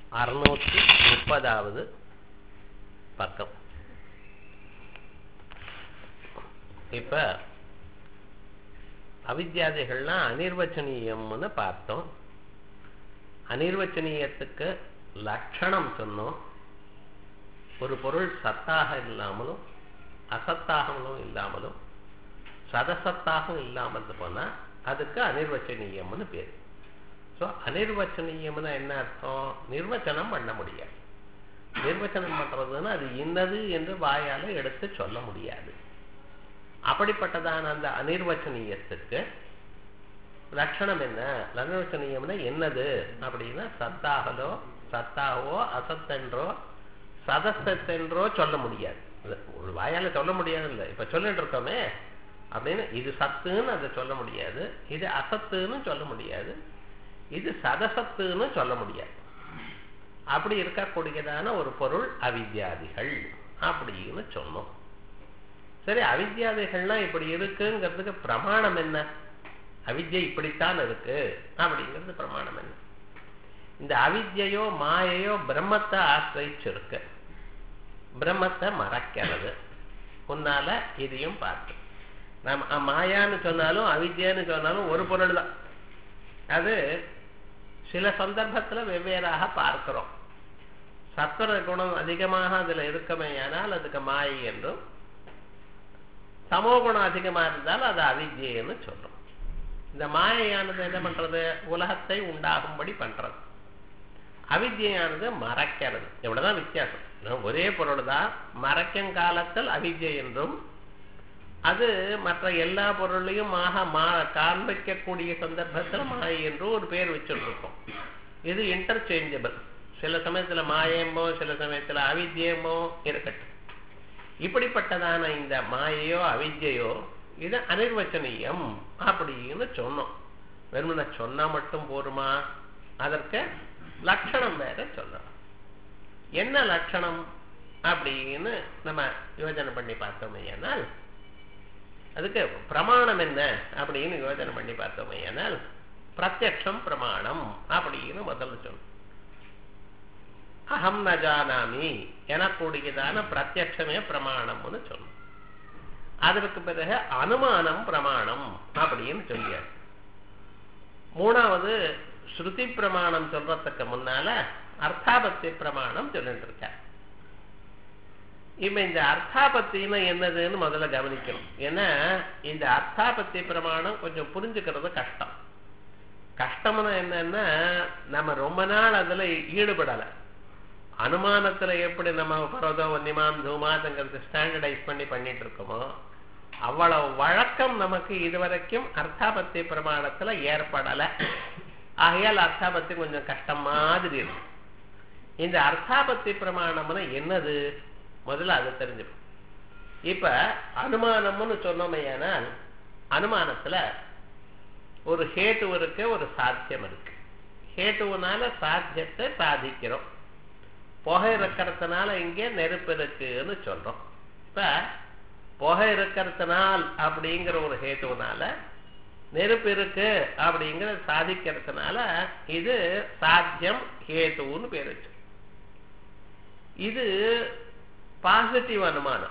அறுநூற்றி முப்பதாவது பக்கம் இப்ப அவித்யாதிகள்லாம் அனிர்வச்சனீயம்னு பார்த்தோம் அனிர்வச்சனீயத்துக்கு லட்சணம் சொன்னோம் ஒரு பொருள் சத்தாக இல்லாமலும் அசத்தாகவும் இல்லாமலும் சதசத்தாகவும் இல்லாமல் போனா அதுக்கு அனிர்வச்சனீயம்னு பேர் ஸோ அனிர்வச்சனீயம்னு என்ன அர்த்தம் நிர்வச்சனம் பண்ண முடியாது நிர்வச்சனம் பண்றதுன்னா அது இன்னது என்று வாயால எடுத்து சொல்ல முடியாது அப்படிப்பட்டதான அந்த அனிர்வச்சனீயத்துக்கு லட்சணம் என்ன அனிர்வச்சனீயம்னா என்னது அப்படின்னா சத்தாகலோ சத்தாவோ அசத்தென்றோ சதசத்தென்றோ சொல்ல முடியாது ஒரு வாயால சொல்ல முடியாது இல்லை இப்ப சொல்லிட்டு இருக்கோமே அப்படின்னு இது சத்துன்னு அதை சொல்ல முடியாது இது அசத்துன்னு சொல்ல முடியாது இது சதசத்துன்னு சொல்ல முடியாது அப்படி இருக்கக்கூடியதான ஒரு பொருள் அவித்யாதிகள் அப்படின்னு சொன்னோம் சரி அவித்யாதிகள்லாம் இப்படி இருக்குங்கிறதுக்கு பிரமாணம் என்ன அவித்யை இப்படித்தான் இருக்கு அப்படிங்கிறது பிரமாணம் என்ன இந்த அவித்யையோ மாயையோ பிரம்மத்தை ஆசிரிச்சிருக்கு பிரம்மத்தை மறக்கிறது உன்னால இதையும் பார்த்து நம்ம மாயான்னு சொன்னாலும் அவித்யான்னு சொன்னாலும் ஒரு பொருள் தான் அது சில சந்தர்ப்பத்துல வெவ்வேறாக பார்க்கிறோம் சத்வர குணம் அதிகமாக அதுல இருக்குமேயானால் அதுக்கு மாயை என்றும் சமோ குணம் அதிகமா இருந்தால் அது அவித்யன்னு சொல்றோம் இந்த மாயையானது என்ன பண்றது உலகத்தை உண்டாகும்படி பண்றது அவித்யானது மறைக்கிறது இவ்வளவுதான் வித்தியாசம் ஒரே பொருள் தான் மறைக்கும் காலத்தில் அவித்யை என்றும் அது மற்ற எல்லா பொருளையும் மாக மா காண்பிக்கக்கூடிய சந்தர்ப்பத்தில் மாயை என்றும் ஒரு பேர் வச்சுருக்கோம் இது இன்டர்சேஞ்சபிள் சில சமயத்துல மாயமோ சில சமயத்துல அவித்யமோ இருக்கட்டும் இப்படிப்பட்டதான இந்த மாயையோ அவித்யையோ இது அனிர்வச்சனீயம் அப்படின்னு சொன்னோம் வெறுமனை சொன்னா மட்டும் போருமா அதற்கு லட்சணம் வேற சொல்லலாம் என்ன லட்சணம் அப்படின்னு நம்ம யோஜனை பண்ணி பார்த்தோமே ஆனால் அதுக்கு பிரமாணம் என்ன அப்படின்னு யோஜனை பண்ணி பார்த்தோமே ஆனால் பிரத்யக்ஷம் பிரமாணம் அப்படின்னு முதல்ல சொல்லணும் அகம் ந ஜானாமி எனக்கூடியதான பிரத்யக்ஷமே பிரமாணம்னு சொல்லணும் அதற்கு பிறகு அனுமானம் பிரமாணம் அப்படின்னு சொல்லியாரு மூணாவது ஸ்ருதி பிரமாணம் சொல்றதுக்கு முன்னால அர்த்தாபத்தி பிரமாணம் சொல்லிட்டு இருக்க இப்ப இந்த அர்த்தாபத்தின்னு என்னதுன்னு முதல்ல கவனிக்கணும் ஏன்னா இந்த அர்த்தாபத்தி பிரமாணம் கொஞ்சம் புரிஞ்சுக்கிறது கஷ்டம் கஷ்டம்னு என்னன்னா நம்ம ரொம்ப நாள் அதுல ஈடுபடல அனுமானத்துல எப்படி நம்ம பரதோ வன்னிமான் தூமாதங்கிறது ஸ்டாண்டர்டைஸ் பண்ணி பண்ணிட்டு இருக்கோமோ அவ்வளவு வழக்கம் நமக்கு இதுவரைக்கும் அர்த்தாபத்தி பிரமாணத்துல ஏற்படல ஆகையால் அர்த்தாபத்தி கொஞ்சம் கஷ்டம் மாதிரி இருக்கு இந்த அர்த்தாபத்தி பிரமாணம்னு என்னது முதல்ல அதை தெரிஞ்சுக்கணும் இப்ப அனுமானம்னு சொன்னோமையானால் அனுமானத்துல ஒரு ஹேட்டு இருக்கு ஒரு சாத்தியம் இருக்கு ஹேட்டுனால சாத்தியத்தை சாதிக்கிறோம் புகை இருக்கிறதுனால இங்கே நெருப்பு இருக்குன்னு சொல்றோம் இப்ப புகை இருக்கிறதுனால் அப்படிங்கிற ஒரு ஹேட்டுனால நெருப்பு இருக்கு அப்படிங்கிற சாதிக்கிறதுனால இது சாத்தியம் ஹேத்துன்னு பேர் வச்சு இது பாசிட்டிவ் அனுமானம்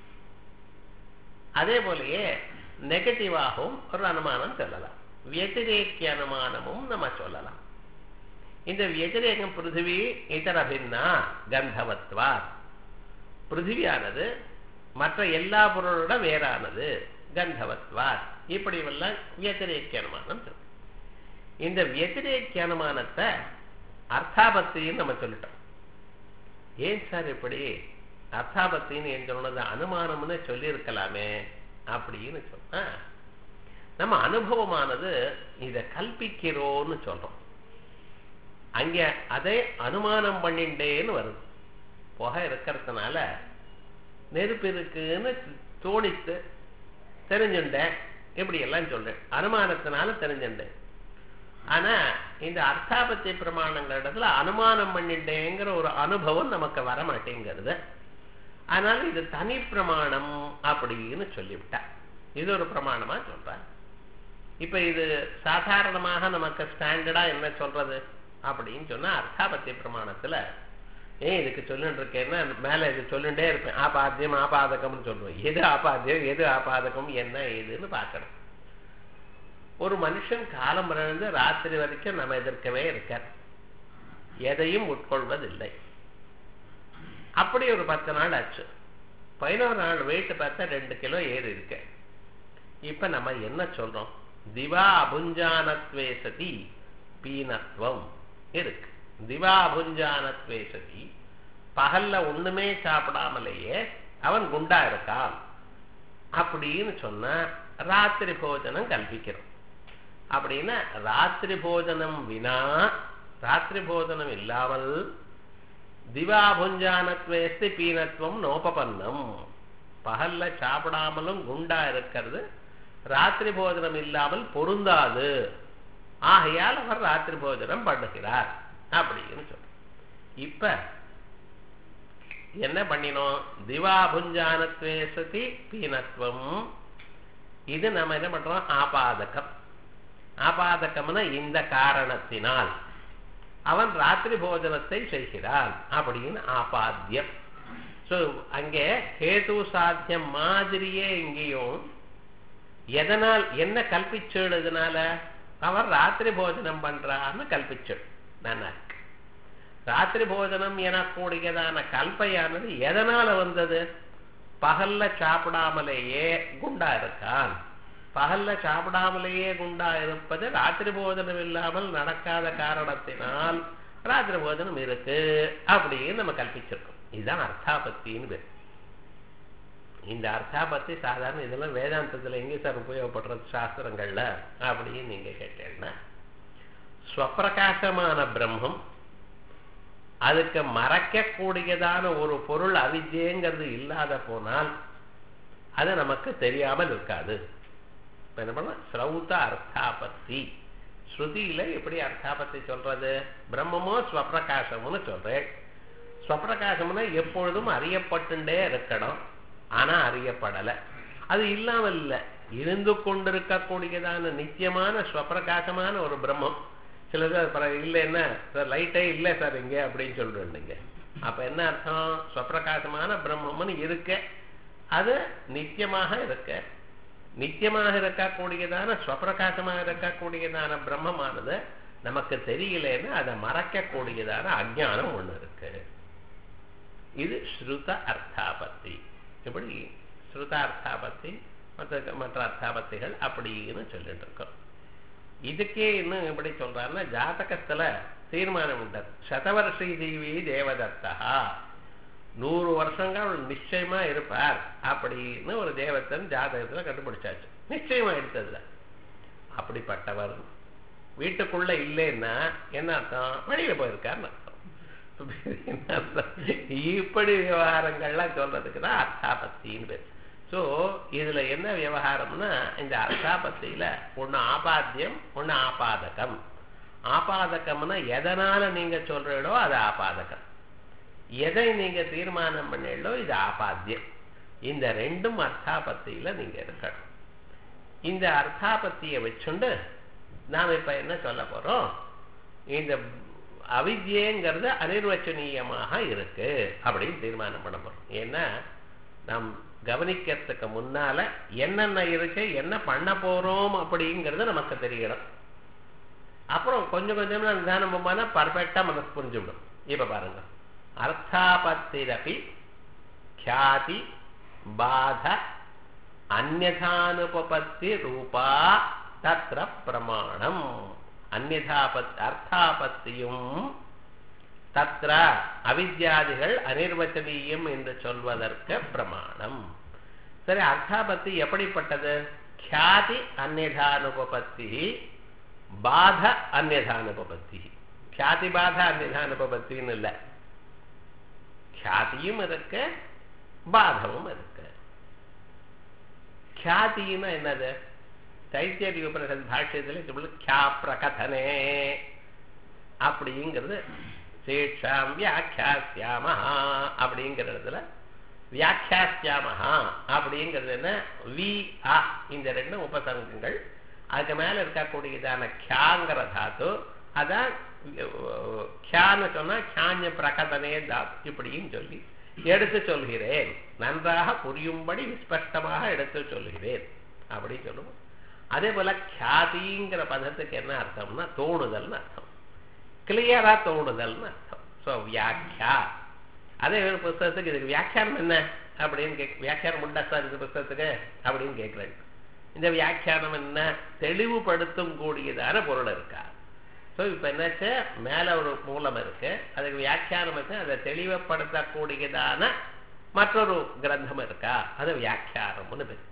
அதே போலயே நெகட்டிவாகவும் ஒரு அனுமானம் சொல்லலாம் வியதிரேக்கிய அனுமானமும் நம்ம சொல்லலாம் இந்த வியதிரேகம் பிருத்திவி இதர பின்னா கந்தவத்வா பிருத்திவியானது மற்ற எல்லா பொருளோட வேறானது கந்தவத்வா இப்படி எல்லாம் வியதிரேக்கிய அனுமானம் சொல்லும் இந்த வியதிரேக்கிய அனுமானத்தை அர்த்தாபத்தின்னு நம்ம சொல்லிட்டோம் ஏன் சார் இப்படி அர்த்தாபத்தின்னு என் சொன்னது அனுமானம்னு சொல்லியிருக்கலாமே அப்படின்னு சொன்னா நம்ம அனுபவமானது இதை கல்பிக்கிறோம்னு சொல்றோம் அங்க அதை அனுமானம் பண்ணிண்டேன்னு வருது புகை இருக்கிறதுனால நெருப்பு இருக்குன்னு தோணித்து தெரிஞ்சுட்டேன் இப்படி எல்லாம் சொல்றேன் அனுமானத்தினால தெரிஞ்சுட்டேன் ஆனா இந்த அர்த்தாபத்திய பிரமாணங்களிடத்துல அனுமானம் பண்ணிட்டேங்கிற ஒரு அனுபவம் நமக்கு வர மாட்டேங்கிறது அதனால இது தனி பிரமாணம் அப்படின்னு சொல்லிவிட்டா இது ஒரு பிரமாணமா சொல்ற இப்ப இது சாதாரணமாக நமக்கு ஸ்டாண்டர்டா என்ன சொல்றது அப்படின்னு சொன்னா அர்த்தாபத்திய பிரமாணத்துல ஏன் இதுக்கு சொல்லிட்டு இருக்கேன்னா மேல இது சொல்லிட்டே இருப்பேன் ஆபாத்தியம் ஆபாதகம்னு சொல்லுவேன் எது ஆபாத்தியம் எது ஆபாதகம் என்ன ஏதுன்னு பார்க்கணும் ஒரு மனுஷன் காலம் இருந்து ராத்திரி வரைக்கும் நம்ம எதிர்க்கவே இருக்கார் எதையும் உட்கொள்வதில்லை அப்படி ஒரு பத்து நாள் ஆச்சு பதினோரு நாள் வெயிட் பார்த்தா ரெண்டு கிலோ ஏறி இருக்கு இப்ப நம்ம என்ன சொல்றோம் திவா அபுஞ்சானத்வே சதி பீனத்வம் இருக்கு திவா அபுஞ்சானத்வே சதி பகல்ல ஒண்ணுமே சாப்பிடாமலேயே அவன் குண்டா இருக்கான் அப்படின்னு சொன்னா ராத்திரி போஜனம் கல்பிக்கிறோம் அப்படின்னா ராத்திரி போஜனம் வினா ராத்திரி போஜனம் இல்லாமல் திவாபுஞ்சானத்வேஸ்தி பீனத்துவம் நோபபன்னம் பகல்ல சாப்பிடாமலும் குண்டா இருக்கிறது ராத்திரி போஜனம் இல்லாமல் பொருந்தாது ஆகையால் அவர் ராத்திரி போஜனம் பண்ணுகிறார் அப்படின்னு சொல்ற இப்ப என்ன பண்ணினோம் திவாபுஞ்சானத்வே சதி பீனத்துவம் இது நம்ம என்ன பண்றோம் ஆபாதகம் ஆபாதகம்னா இந்த காரணத்தினால் அவன் ராத்திரி போஜனத்தை செய்கிறான் அப்படின்னு ஆபாத்தியம் ஸோ அங்கே ஹேது சாத்தியம் மாதிரியே இங்கேயும் எதனால் என்ன கல்பிச்சேடு இதனால அவன் ராத்திரி போஜனம் பண்றான்னு கல்பிச்சேடு நல்லா இருக்கு ராத்திரி போஜனம் எனக்கூடியதான கல்பையானது எதனால வந்தது பகல்ல சாப்பிடாமலேயே குண்டா இருக்கான் பகல்ல சாப்பிடாமலேயே குண்டா இருப்பது ராத்திரி போஜனம் இல்லாமல் நடக்காத காரணத்தினால் ராத்திரி போஜனம் இருக்கு அப்படின்னு நம்ம கல்பிச்சிருக்கோம் இதுதான் அர்த்தாபத்தின்னு பேர் இந்த அர்த்தாபத்தி சாதாரண இதெல்லாம் வேதாந்தத்துல எங்க சார் உபயோகப்படுறது சாஸ்திரங்கள்ல அப்படின்னு நீங்க கேட்டீங்கன்னா ஸ்வப்பிரகாசமான பிரம்மம் அதுக்கு மறைக்கக்கூடியதான ஒரு பொருள் அவித்யங்கிறது இல்லாத போனால் அது நமக்கு தெரியாமல் இருக்காது இப்ப என்ன பண்ண ஸ்ரௌத அர்த்தாபத்தி ஸ்ருதியில எப்படி அர்த்தாபத்தி சொல்றது பிரம்மமோ ஸ்வப்பிரகாசம்னு சொல்றேன் ஸ்வப்பிரகாசம்னா எப்பொழுதும் அறியப்பட்டுண்டே இருக்கணும் ஆனா அறியப்படலை அது இல்லாமல் இல்லை இருந்து கொண்டிருக்கக்கூடியதான நித்தியமான ஸ்வப்பிரகாசமான ஒரு பிரம்மம் சில பேர் இல்லைன்னா சார் லைட்டே இல்லை சார் இங்க அப்படின்னு சொல்றீங்க அப்ப என்ன அர்த்தம் ஸ்வப்பிரகாசமான பிரம்மம்னு இருக்க அது நித்தியமாக இருக்க நித்தியமாக இருக்கக்கூடியதான ஸ்வப்பிரகாசமாக இருக்கக்கூடியதான பிரம்மமானது நமக்கு தெரியலன்னு அதை மறைக்கக்கூடியதான அஜானம் ஒண்ணு இருக்கு இது ஸ்ருத அர்த்தாபத்தி இப்படி ஸ்ருத அர்த்தாபத்தி மற்ற மற்ற அர்த்தாபத்திகள் அப்படின்னு சொல்லிட்டு இருக்கோம் இதுக்கே இன்னும் எப்படி சொல்றாருன்னா ஜாதகத்துல தீர்மானம் உண்டது சதவர்ஷி தேவி தேவதத்தா நூறு வருஷங்கள் நிச்சயமா இருப்பார் அப்படின்னு ஒரு தேவத்தன் ஜாதகத்துல கண்டுபிடிச்சாச்சு நிச்சயமா எடுத்ததுல அப்படிப்பட்டவர் வீட்டுக்குள்ள இல்லைன்னா என்ன அர்த்தம் வெளியில போயிருக்காருன்னு அர்த்தம் என்ன அர்த்தம் இப்படி விவகாரங்கள்லாம் சொல்றதுக்கு தான் அர்த்தாபத்தின்னு பேர் ஸோ இதுல என்ன விவகாரம்னா இந்த அர்த்தாபத்தியில ஒண்ணு ஆபாத்தியம் ஒண்ணு ஆபாதகம் ஆபாதகம்னா எதனால நீங்க சொல்றீங்களோ அது ஆபாதகம் எதை நீங்க தீர்மானம் பண்ணீங்களோ இது ஆபாத்தியம் இந்த ரெண்டும் அர்த்தாபத்தியில நீங்க இருக்கணும் இந்த அர்த்தாபத்தியை வச்சுண்டு நாம் இப்ப என்ன சொல்ல போறோம் இந்த அவித்யங்கிறது அனிர்வச்சனீயமாக இருக்கு அப்படின்னு தீர்மானம் பண்ண போறோம் ஏன்னா நாம் கவனிக்கிறதுக்கு முன்னால என்னென்ன இருக்கு என்ன பண்ண போறோம் அப்படிங்கிறது நமக்கு தெரியணும் அப்புறம் கொஞ்சம் கொஞ்சம் நிதானம் போனா பர்ஃபெக்டா மனசு புரிஞ்சுவிடும் இப்ப பாருங்க அர்த்தாபத்திரபி ख्याति பாத அந்நதானுபபத்தி ரூபா தத்திர பிரமாணம் அந்நதாபத் அர்த்தாபத்தியும் தத்ர அவித்யாதிகள் அனிர்வச்சனீயம் என்று சொல்வதற்கு பிரமாணம் சரி அர்த்தாபத்தி எப்படிப்பட்டது ख्याति அந்நதானுபபத்தி பாத அந்நதானுபபத்தி ख्याति பாத அந்நதானுபபத்தின்னு இல்லை ख्यातिயும் இருக்கு பாதமும் இருக்கு ख्यातिன்னா என்னது தைத்தியரி உபனிஷத் பாஷ்யத்தில் சொல்லு ख्या பிரகதனே அப்படிங்கிறது சேஷாம் வியாக்கியாசியாமஹா அப்படிங்கிற இடத்துல வியாக்கியாசியாமஹா அப்படிங்கிறது என்ன வி அ இந்த ரெண்டும் உபசங்கங்கள் அதுக்கு மேல இருக்கக்கூடியதான கியாங்கிற தாத்து அதான் கியான்னு சொன்னா கியாஞ்ச பிரகதனே தாத் இப்படின்னு சொல்லி எடுத்து சொல்கிறேன் நன்றாக புரியும்படி விஸ்பஷ்டமாக எடுத்து சொல்கிறேன் அப்படின்னு சொல்லுவோம் அதே போல கியாதிங்கிற பதத்துக்கு என்ன அர்த்தம்னா தோணுதல்னு அர்த்தம் கிளியரா தோணுதல்னு அர்த்தம் ஸோ வியாக்கியா அதே ஒரு புஸ்தகத்துக்கு இதுக்கு வியாக்கியானம் என்ன அப்படின்னு கேக் வியாக்கியானம் உண்டா சார் இந்த புஸ்தகத்துக்கு அப்படின்னு கேட்குறேன் இந்த வியாக்கியானம் என்ன தெளிவுபடுத்தும் கூடியதான பொருள் இருக்கா ஸோ இப்போ என்னாச்சு மேலே ஒரு மூலம் இருக்கு அதுக்கு வியாக்கியானம் வச்சு அதை தெளிவுபடுத்தக்கூடியதான மற்றொரு கிரந்தம் இருக்கா அது வியாக்கியானம்னு பேர்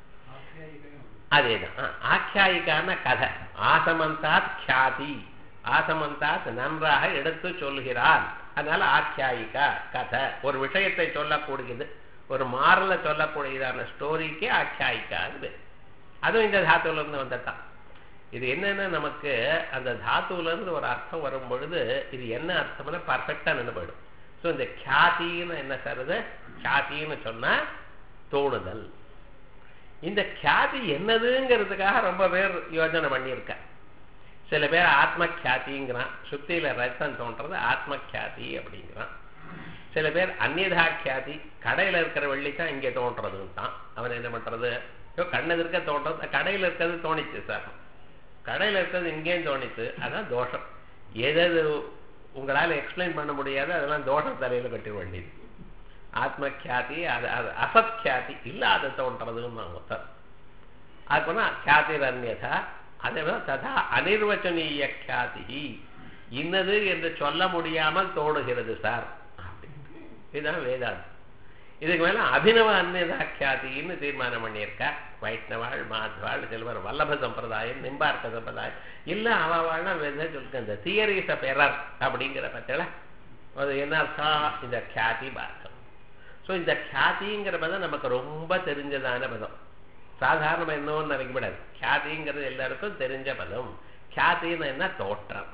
அதேதான் ஆக்கியாயிக்கான கதை ஆசமந்தாத் கியாதி ஆசமந்தாத் நன்றாக எடுத்து சொல்கிறான் அதனால ஆக்கியாயிக்கா கதை ஒரு விஷயத்தை சொல்லக்கூடியது ஒரு மாறல சொல்லக்கூடியதான ஸ்டோரிக்கு ஆக்கியாயிக்கான்னு பேர் அதுவும் இந்த தாத்துல இருந்து வந்ததான் இது என்னன்னா நமக்கு அந்த தாத்துல இருந்து ஒரு அர்த்தம் வரும் பொழுது இது என்ன அர்த்தம்னா பர்ஃபெக்டா நின்று போயிடும் ஸோ இந்த கியாத்தின்னு என்ன சார் கியாத்தின்னு சொன்னா தோணுதல் இந்த கியாதி என்னதுங்கிறதுக்காக ரொம்ப பேர் யோஜனை பண்ணியிருக்க சில பேர் ஆத்ம கியாதிங்கிறான் சுத்தியில ரத்தம் தோன்றது ஆத்ம கியாதி அப்படிங்கிறான் சில பேர் அந்நியதா கியாதி கடையில இருக்கிற வெள்ளி தான் இங்கே தோன்றதுன்னு தான் அவன் என்ன பண்றது ஐயோ கண்ணது இருக்க தோன்றது கடையில இருக்கிறது தோணிச்சு சார் கடையில இருக்கிறது இங்கேயும் தோணிச்சு அதான் தோஷம் எது உங்களால எக்ஸ்பிளைன் பண்ண முடியாது அதெல்லாம் தோஷம் தலையில கட்டி வேண்டியது ஆத்ம கியாதி அது அது அசத் கியாதி இல்லாத தோன்றதுன்னு நான் மொத்தம் அதுக்குன்னா கியாதிர் அந்நியதா அதே போல ததா அனிர்வச்சனீய கியாதி இன்னது என்று சொல்ல முடியாமல் தோணுகிறது சார் இதுதான் வேதாந்தம் இதுக்கு மேல அபினவ அந்நியதா கியாதின்னு தீர்மானம் பண்ணியிருக்கா வைஷ்ணவாள் மாத்வாள் சிலவர் வல்லப சம்பிரதாயம் நிம்பார்க்க சம்பிரதாயம் இல்ல அவவாள்னா வேத சொல்லுங்க இந்த தியரிஸ் ஆஃப் எரர் அப்படிங்கிற பத்தில அது என்ன அர்த்தம் இந்த கியாதி பார்க்கம் ஸோ இந்த கியாதிங்கிற பதம் நமக்கு ரொம்ப தெரிஞ்சதான பதம் சாதாரணமாக என்னன்னு நினைக்கப்படாது கியாதிங்கிறது எல்லாருக்கும் தெரிஞ்ச பதம் கியாதின்னு என்ன தோற்றம்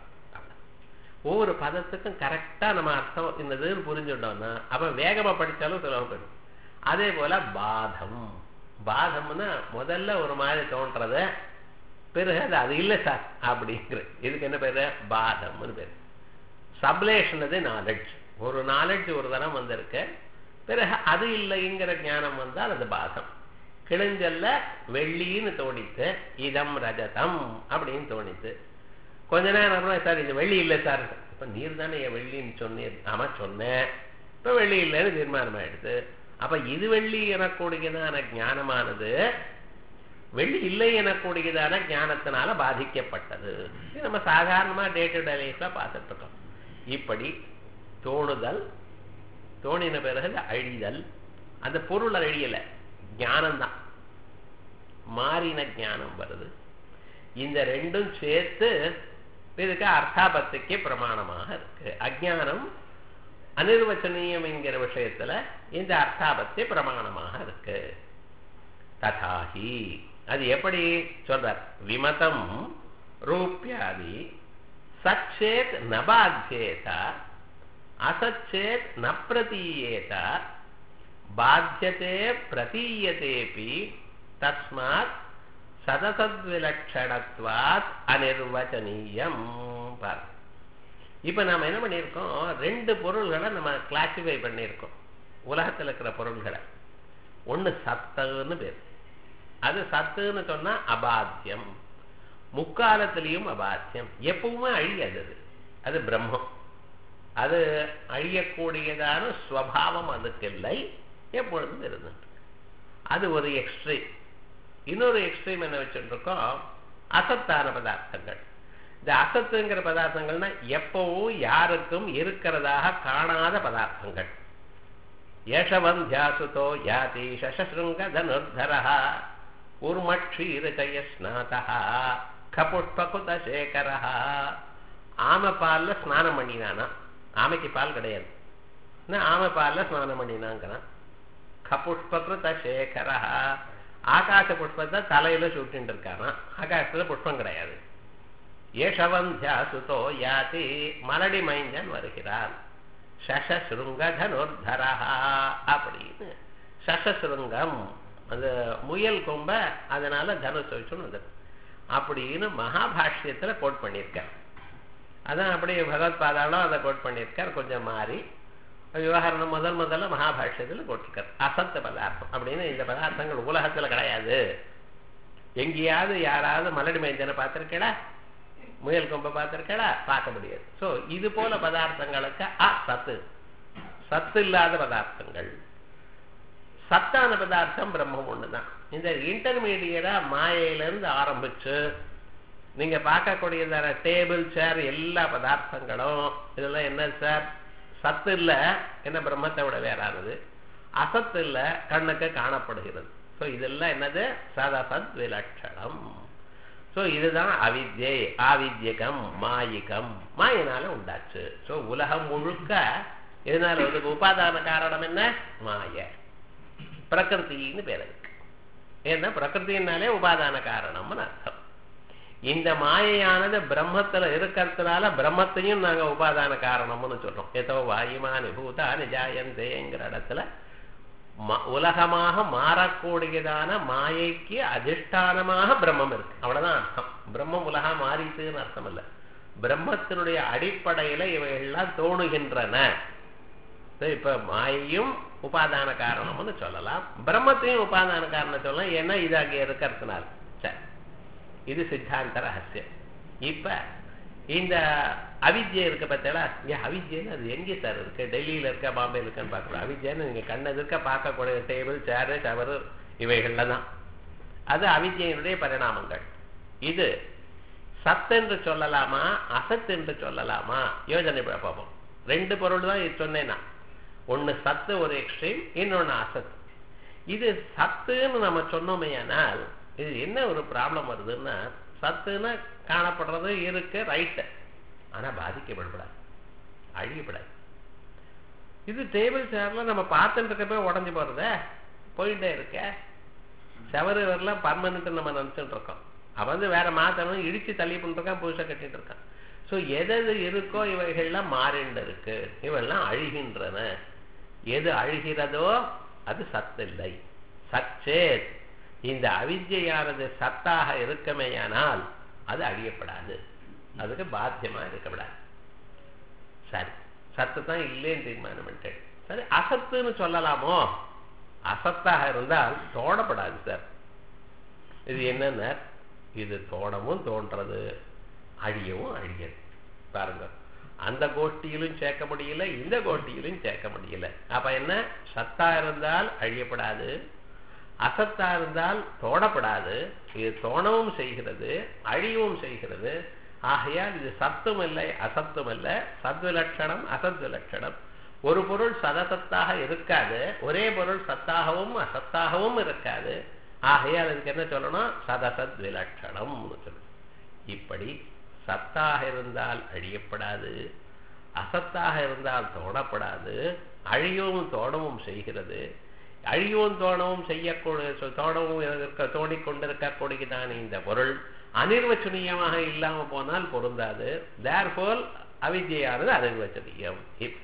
ஒவ்வொரு பதத்துக்கும் கரெக்டாக நம்ம அர்த்தம் என்னதுன்னு புரிஞ்சுட்டோம்னா அவன் வேகமாக படித்தாலும் சுலபம் போயிடும் அதே போல பாதம் பாதம்னா முதல்ல ஒரு மாதிரி தோன்றது பிறகு அது அது இல்லை சார் அப்படிங்கிற இதுக்கு என்ன பேரு பாதம்னு பேர் சப்லேஷன் அது நாலெட்ஜ் ஒரு நாலெட்ஜ் ஒரு தரம் வந்திருக்கு பிறகு அது இல்லைங்கிற ஞானம் வந்தால் அது பாதம் கிழிஞ்சல்ல வெள்ளின்னு தோணித்து இதம் ரஜதம் அப்படின்னு தோணித்து கொஞ்ச நேரம் சார் இது வெள்ளி இல்லை சார் இப்ப நீர் தானே என் வெள்ளின்னு சொன்னீர் ஆமா சொன்னேன் இப்ப வெள்ளி இல்லைன்னு தீர்மானம் ஆயிடுது அப்ப இது வெள்ளி எனக்கூடியதான ஞானமானது வெள்ளி இல்லை எனக்கூடியதான ஞானத்தினால பாதிக்கப்பட்டது இது நம்ம சாதாரணமா டே டு டே லைஃப்ல பார்த்துட்டு இருக்கோம் இப்படி தோணுதல் தோணின பிறகு அழிதல் அந்த பொருள் அழியல ஞானம்தான் மாறின ஞானம் வருது இந்த ரெண்டும் சேர்த்து இதுக்கு அர்த்தாபத்துக்கு பிரமாணமாக இருக்கு அஜானம் அனிர்வச்சனீயம் என்கிற விஷயத்துல இந்த அர்த்தாபத்தி பிரமாணமாக இருக்கு ததாகி அது எப்படி சொல்றார் விமதம் ரூபியாதி சச்சேத் நபாத்தியேத அசச்சேத் ந பிரதீயேத பாத்தியதே பிரதீயதேபி தஸ்மாத் சதசத்விலட்சணத்வாத் அனிர்வச்சனீயம் பார் இப்ப நாம என்ன பண்ணியிருக்கோம் ரெண்டு பொருள்களை நம்ம கிளாசிஃபை பண்ணியிருக்கோம் உலகத்தில் இருக்கிற பொருள்களை ஒண்ணு சத்துன்னு பேர் அது சத்துன்னு சொன்னா அபாத்தியம் முக்காலத்திலையும் அபாத்தியம் எப்பவுமே அழியாது அது அது பிரம்மம் அது அழியக்கூடியதான ஸ்வபாவம் அதுக்கு இல்லை எப்பொழுதும் இருந்துட்டு அது ஒரு எக்ஸ்ட்ரீம் இன்னொரு எக்ஸ்ட்ரீம் என்ன வச்சுட்டு இருக்கோம் அசத்தான பதார்த்தங்கள் இந்த அசத்துங்கிற பதார்த்தங்கள்னா எப்பவும் யாருக்கும் இருக்கிறதாக காணாத பதார்த்தங்கள் யசவந்தியாசுதோ யாதி சசசிருங்க தனுர்தரா உர்மக்ஷீரஜயஸ்நாதா கபுஷ்பகுத சேகரா ஆமை பால்ல ஸ்நானம் பண்ணினானா ஆமைக்கு பால் கிடையாது ஆமை பால்ல ஸ்நானம் பண்ணினாங்கிறான் கபுஷ்பகிருத சேகரா ஆகாச புஷ்பத்தை தலையில சுட்டின்னு இருக்கானா ஆகாசத்துல புஷ்பம் கிடையாது ஏஷவந்தியா சுதோ யாதி மலடி மைந்தன் வருகிறான் சசசிருங்க தனுர்தரா அப்படின்னு சசசிருங்கம் அந்த முயல் கொம்ப அதனால தனுஷ் வச்சுன்னு வந்தது அப்படின்னு மகாபாஷ்யத்துல கோட் பண்ணியிருக்கார் அதான் அப்படியே பகவத் பாதாளம் அதை கோட் பண்ணியிருக்கார் கொஞ்சம் மாறி விவகாரம் முதல் முதல்ல மகாபாஷ்யத்தில் போட்டிருக்கார் அசத்த பதார்த்தம் அப்படின்னு இந்த பதார்த்தங்கள் உலகத்துல கிடையாது எங்கேயாவது யாராவது மலடி மேய்ஞ்சனை பார்த்திருக்கடா முயல் கொம்பை பார்த்திருக்கடா பார்க்க முடியாது ஸோ இது போல பதார்த்தங்களுக்கு அ சத்து சத்து இல்லாத பதார்த்தங்கள் சத்தான பதார்த்தம் பிரம்மம் ஒண்ணுதான் இந்த இன்டர்மீடியரா மாயையிலிருந்து ஆரம்பிச்சு நீங்க பார்க்கக்கூடியதான டேபிள் சேர் எல்லா பதார்த்தங்களும் இதெல்லாம் என்ன சார் சத்து இல்ல என்ன பிரம்மத்தை விட வேறானது அசத்து இல்ல கண்ணுக்கு காணப்படுகிறது ஸோ இதெல்லாம் என்னது சதசத் விலட்சணம் ஸோ இதுதான் அவித்யை ஆவித்யகம் மாயிகம் மாயினால உண்டாச்சு ஸோ உலகம் முழுக்க இதனால இதுக்கு உபாதான காரணம் என்ன மாய பிரகிருத்தின்னு பேர் இருக்கு ஏன்னா பிரகிருத்தினாலே உபாதான காரணம்னு அர்த்தம் இந்த மாயையானது பிரம்மத்துல இருக்கிறதுனால பிரம்மத்தையும் நாங்க உபாதான காரணம்னு சொல்றோம் ஏதோ வாயுமானி பூதானி ஜாயந்தேங்கிற இடத்துல உலகமாக மாறக்கூடியதான மாயைக்கு அதிஷ்டானமாக பிரம்மம் இருக்கு அவ்வளவுதான் அர்த்தம் பிரம்மம் உலகம் மாறிட்டுன்னு அர்த்தம் இல்ல பிரம்மத்தினுடைய அடிப்படையில இவைகள்லாம் தோணுகின்றன இப்ப மாயையும் உபாதான காரணம்னு சொல்லலாம் பிரம்மத்தையும் உபாதான காரணம் சொல்லலாம் ஏன்னா இது அங்கே இருக்கிறதுனால சரி இது சித்தாந்த ரகசியம் இப்ப இந்த அவித்யை இருக்க பார்த்தா ஏன் அவித்யன்னு அது எங்கே சார் இருக்கு டெல்லியில இருக்க பாம்பேல இருக்கான்னு பார்க்கணும் அவித்யன்னு நீங்க கண்ணு இருக்க பார்க்கக்கூடிய டேபிள் சேரு டவரு இவைகள்ல தான் அது அவித்யினுடைய பரிணாமங்கள் இது சத் என்று சொல்லலாமா அசத் என்று சொல்லலாமா யோஜனை பார்ப்போம் ரெண்டு பொருள் தான் இது சொன்னேன்னா ஒன்னு சத்து ஒரு எக்ஸ்ட்ரீம் இன்னொன்னு அசத் இது சத்துன்னு நம்ம சொன்னோமே ஆனால் இது என்ன ஒரு ப்ராப்ளம் வருதுன்னா சத்துன்னு காணப்படுறது இருக்கு ரைட்டு ஆனா பாதிக்கப்படக்கூடாது அழியப்படாது இது டேபிள் சேர்ல நம்ம பார்த்துட்டு இருக்கப்ப உடஞ்சி போறத போயிட்டே இருக்க செவரு வரலாம் பர்மனன்ட் நம்ம நினைச்சுட்டு இருக்கோம் அவன் வந்து வேற மாத்தணும் இடிச்சு தள்ளி பண்ணிருக்கான் புதுசா கட்டிட்டு இருக்கான் ஸோ எது எது இருக்கோ இவைகள்லாம் மாறிண்டு இருக்கு இவெல்லாம் அழிகின்றன எது அழுகிறதோ அது சத்தில்லை சச்சேத் இந்த அவித்யானது சத்தாக இருக்கமேயானால் அது அழியப்படாது அதுக்கு பாத்தியமா இருக்கப்படாது சரி சத்து தான் இல்லைன்னு தீர்மானம் பண்ணிட்டேன் சரி அசத்துன்னு சொல்லலாமோ அசத்தாக இருந்தால் தோணப்படாது சார் இது என்னன்னா இது தோணவும் தோன்றது அழியவும் அழியது பாருங்க அந்த கோஷ்டியிலும் சேர்க்க முடியல இந்த கோஷ்டியிலும் சேர்க்க முடியல அப்ப என்ன சத்தா இருந்தால் அழியப்படாது அசத்தா இருந்தால் தோணப்படாது இது தோணவும் செய்கிறது அழியவும் செய்கிறது ஆகையால் இது சத்தும் இல்லை அசத்தும் இல்லை சத்விலட்சணம் அசத்விலட்சணம் ஒரு பொருள் சதசத்தாக இருக்காது ஒரே பொருள் சத்தாகவும் அசத்தாகவும் இருக்காது ஆகையால் அதுக்கு என்ன சொல்லணும் சதசத் விலட்சணம் சொல்லணும் இப்படி சத்தாக இருந்தால் அழியப்படாது அசத்தாக இருந்தால் தோணப்படாது அழியவும் தோணவும் செய்கிறது அழியவும் தோணவும் செய்யக்கூடிய தோணவும் இருக்க தோணிக்கொண்டிருக்கக்கூடியதான இந்த பொருள் அனிர்வச்சனீயமாக இல்லாம போனால் பொருந்தாது தேர்ஃபோல் அவித்யானது அனிர்வச்சனீயம்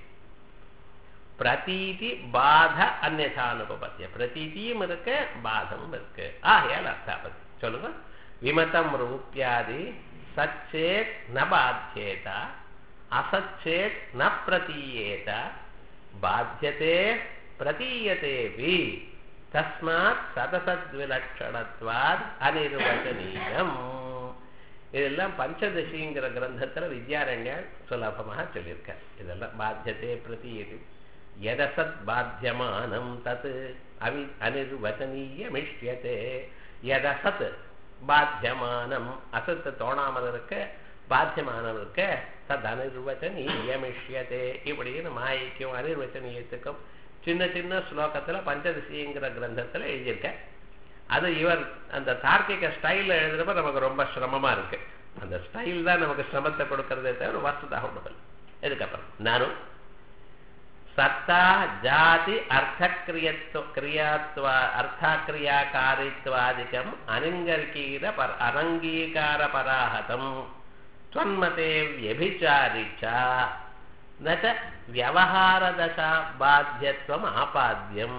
பிரதீதி பாத அந்நானுபத்திய பிரதீதியும் இருக்கு பாதமும் இருக்கு ஆகையால் அர்த்தாபத்தி சொல்லுங்க விமதம் ரூபியாதி சச்சேத் ந பாத்தியேத அசச்சேத் ந பிரதீயேத பாத்தியதே பிரதீயதேபி தஸ்மாத் சதசத்விலட்சணத்வாத் அனிர்வச்சனீயம் இதெல்லாம் பஞ்சதசிங்கிற கிரந்தத்துல வித்யாரண்யர் சுலபமாக சொல்லியிருக்கார் இதெல்லாம் பாத்தியதே பிரதீயது எதசத் பாத்தியமானம் தத் அவி அனிர்வச்சனீயமிஷ்யதே எதசத் பாத்தியமானம் அசத்து தோணாமல் இருக்க பாத்தியமானம் இருக்க தத் அனிர்வச்சனீயமிஷ்யதே இப்படின்னு மாயைக்கும் அனிர்வச்சனீயத்துக்கும் சின்ன சின்ன ஸ்லோகத்துல பஞ்சதசிங்கிற கிரந்தத்துல எழுதியிருக்க அது இவர் அந்த தார்க்கிக ஸ்டைல எழுதுறப்ப நமக்கு ரொம்ப சிரமமா இருக்கு அந்த ஸ்டைல் தான் நமக்கு சிரமத்தை கொடுக்கறதே தவிர வசதாக ஒன்றும் இதுக்கப்புறம் நானும் சத்தா ஜாதி அர்த்தக்கிரியத்துவ கிரியாத்வா அர்த்தாக்கிரியாக்காரித்வாதிகம் அனங்கீர பர அனங்கீகார பராஹதம் त्वन्मते व्यभिचारिचा न च व्यवहारदशा बाध्यत्वम् आपाद्यम्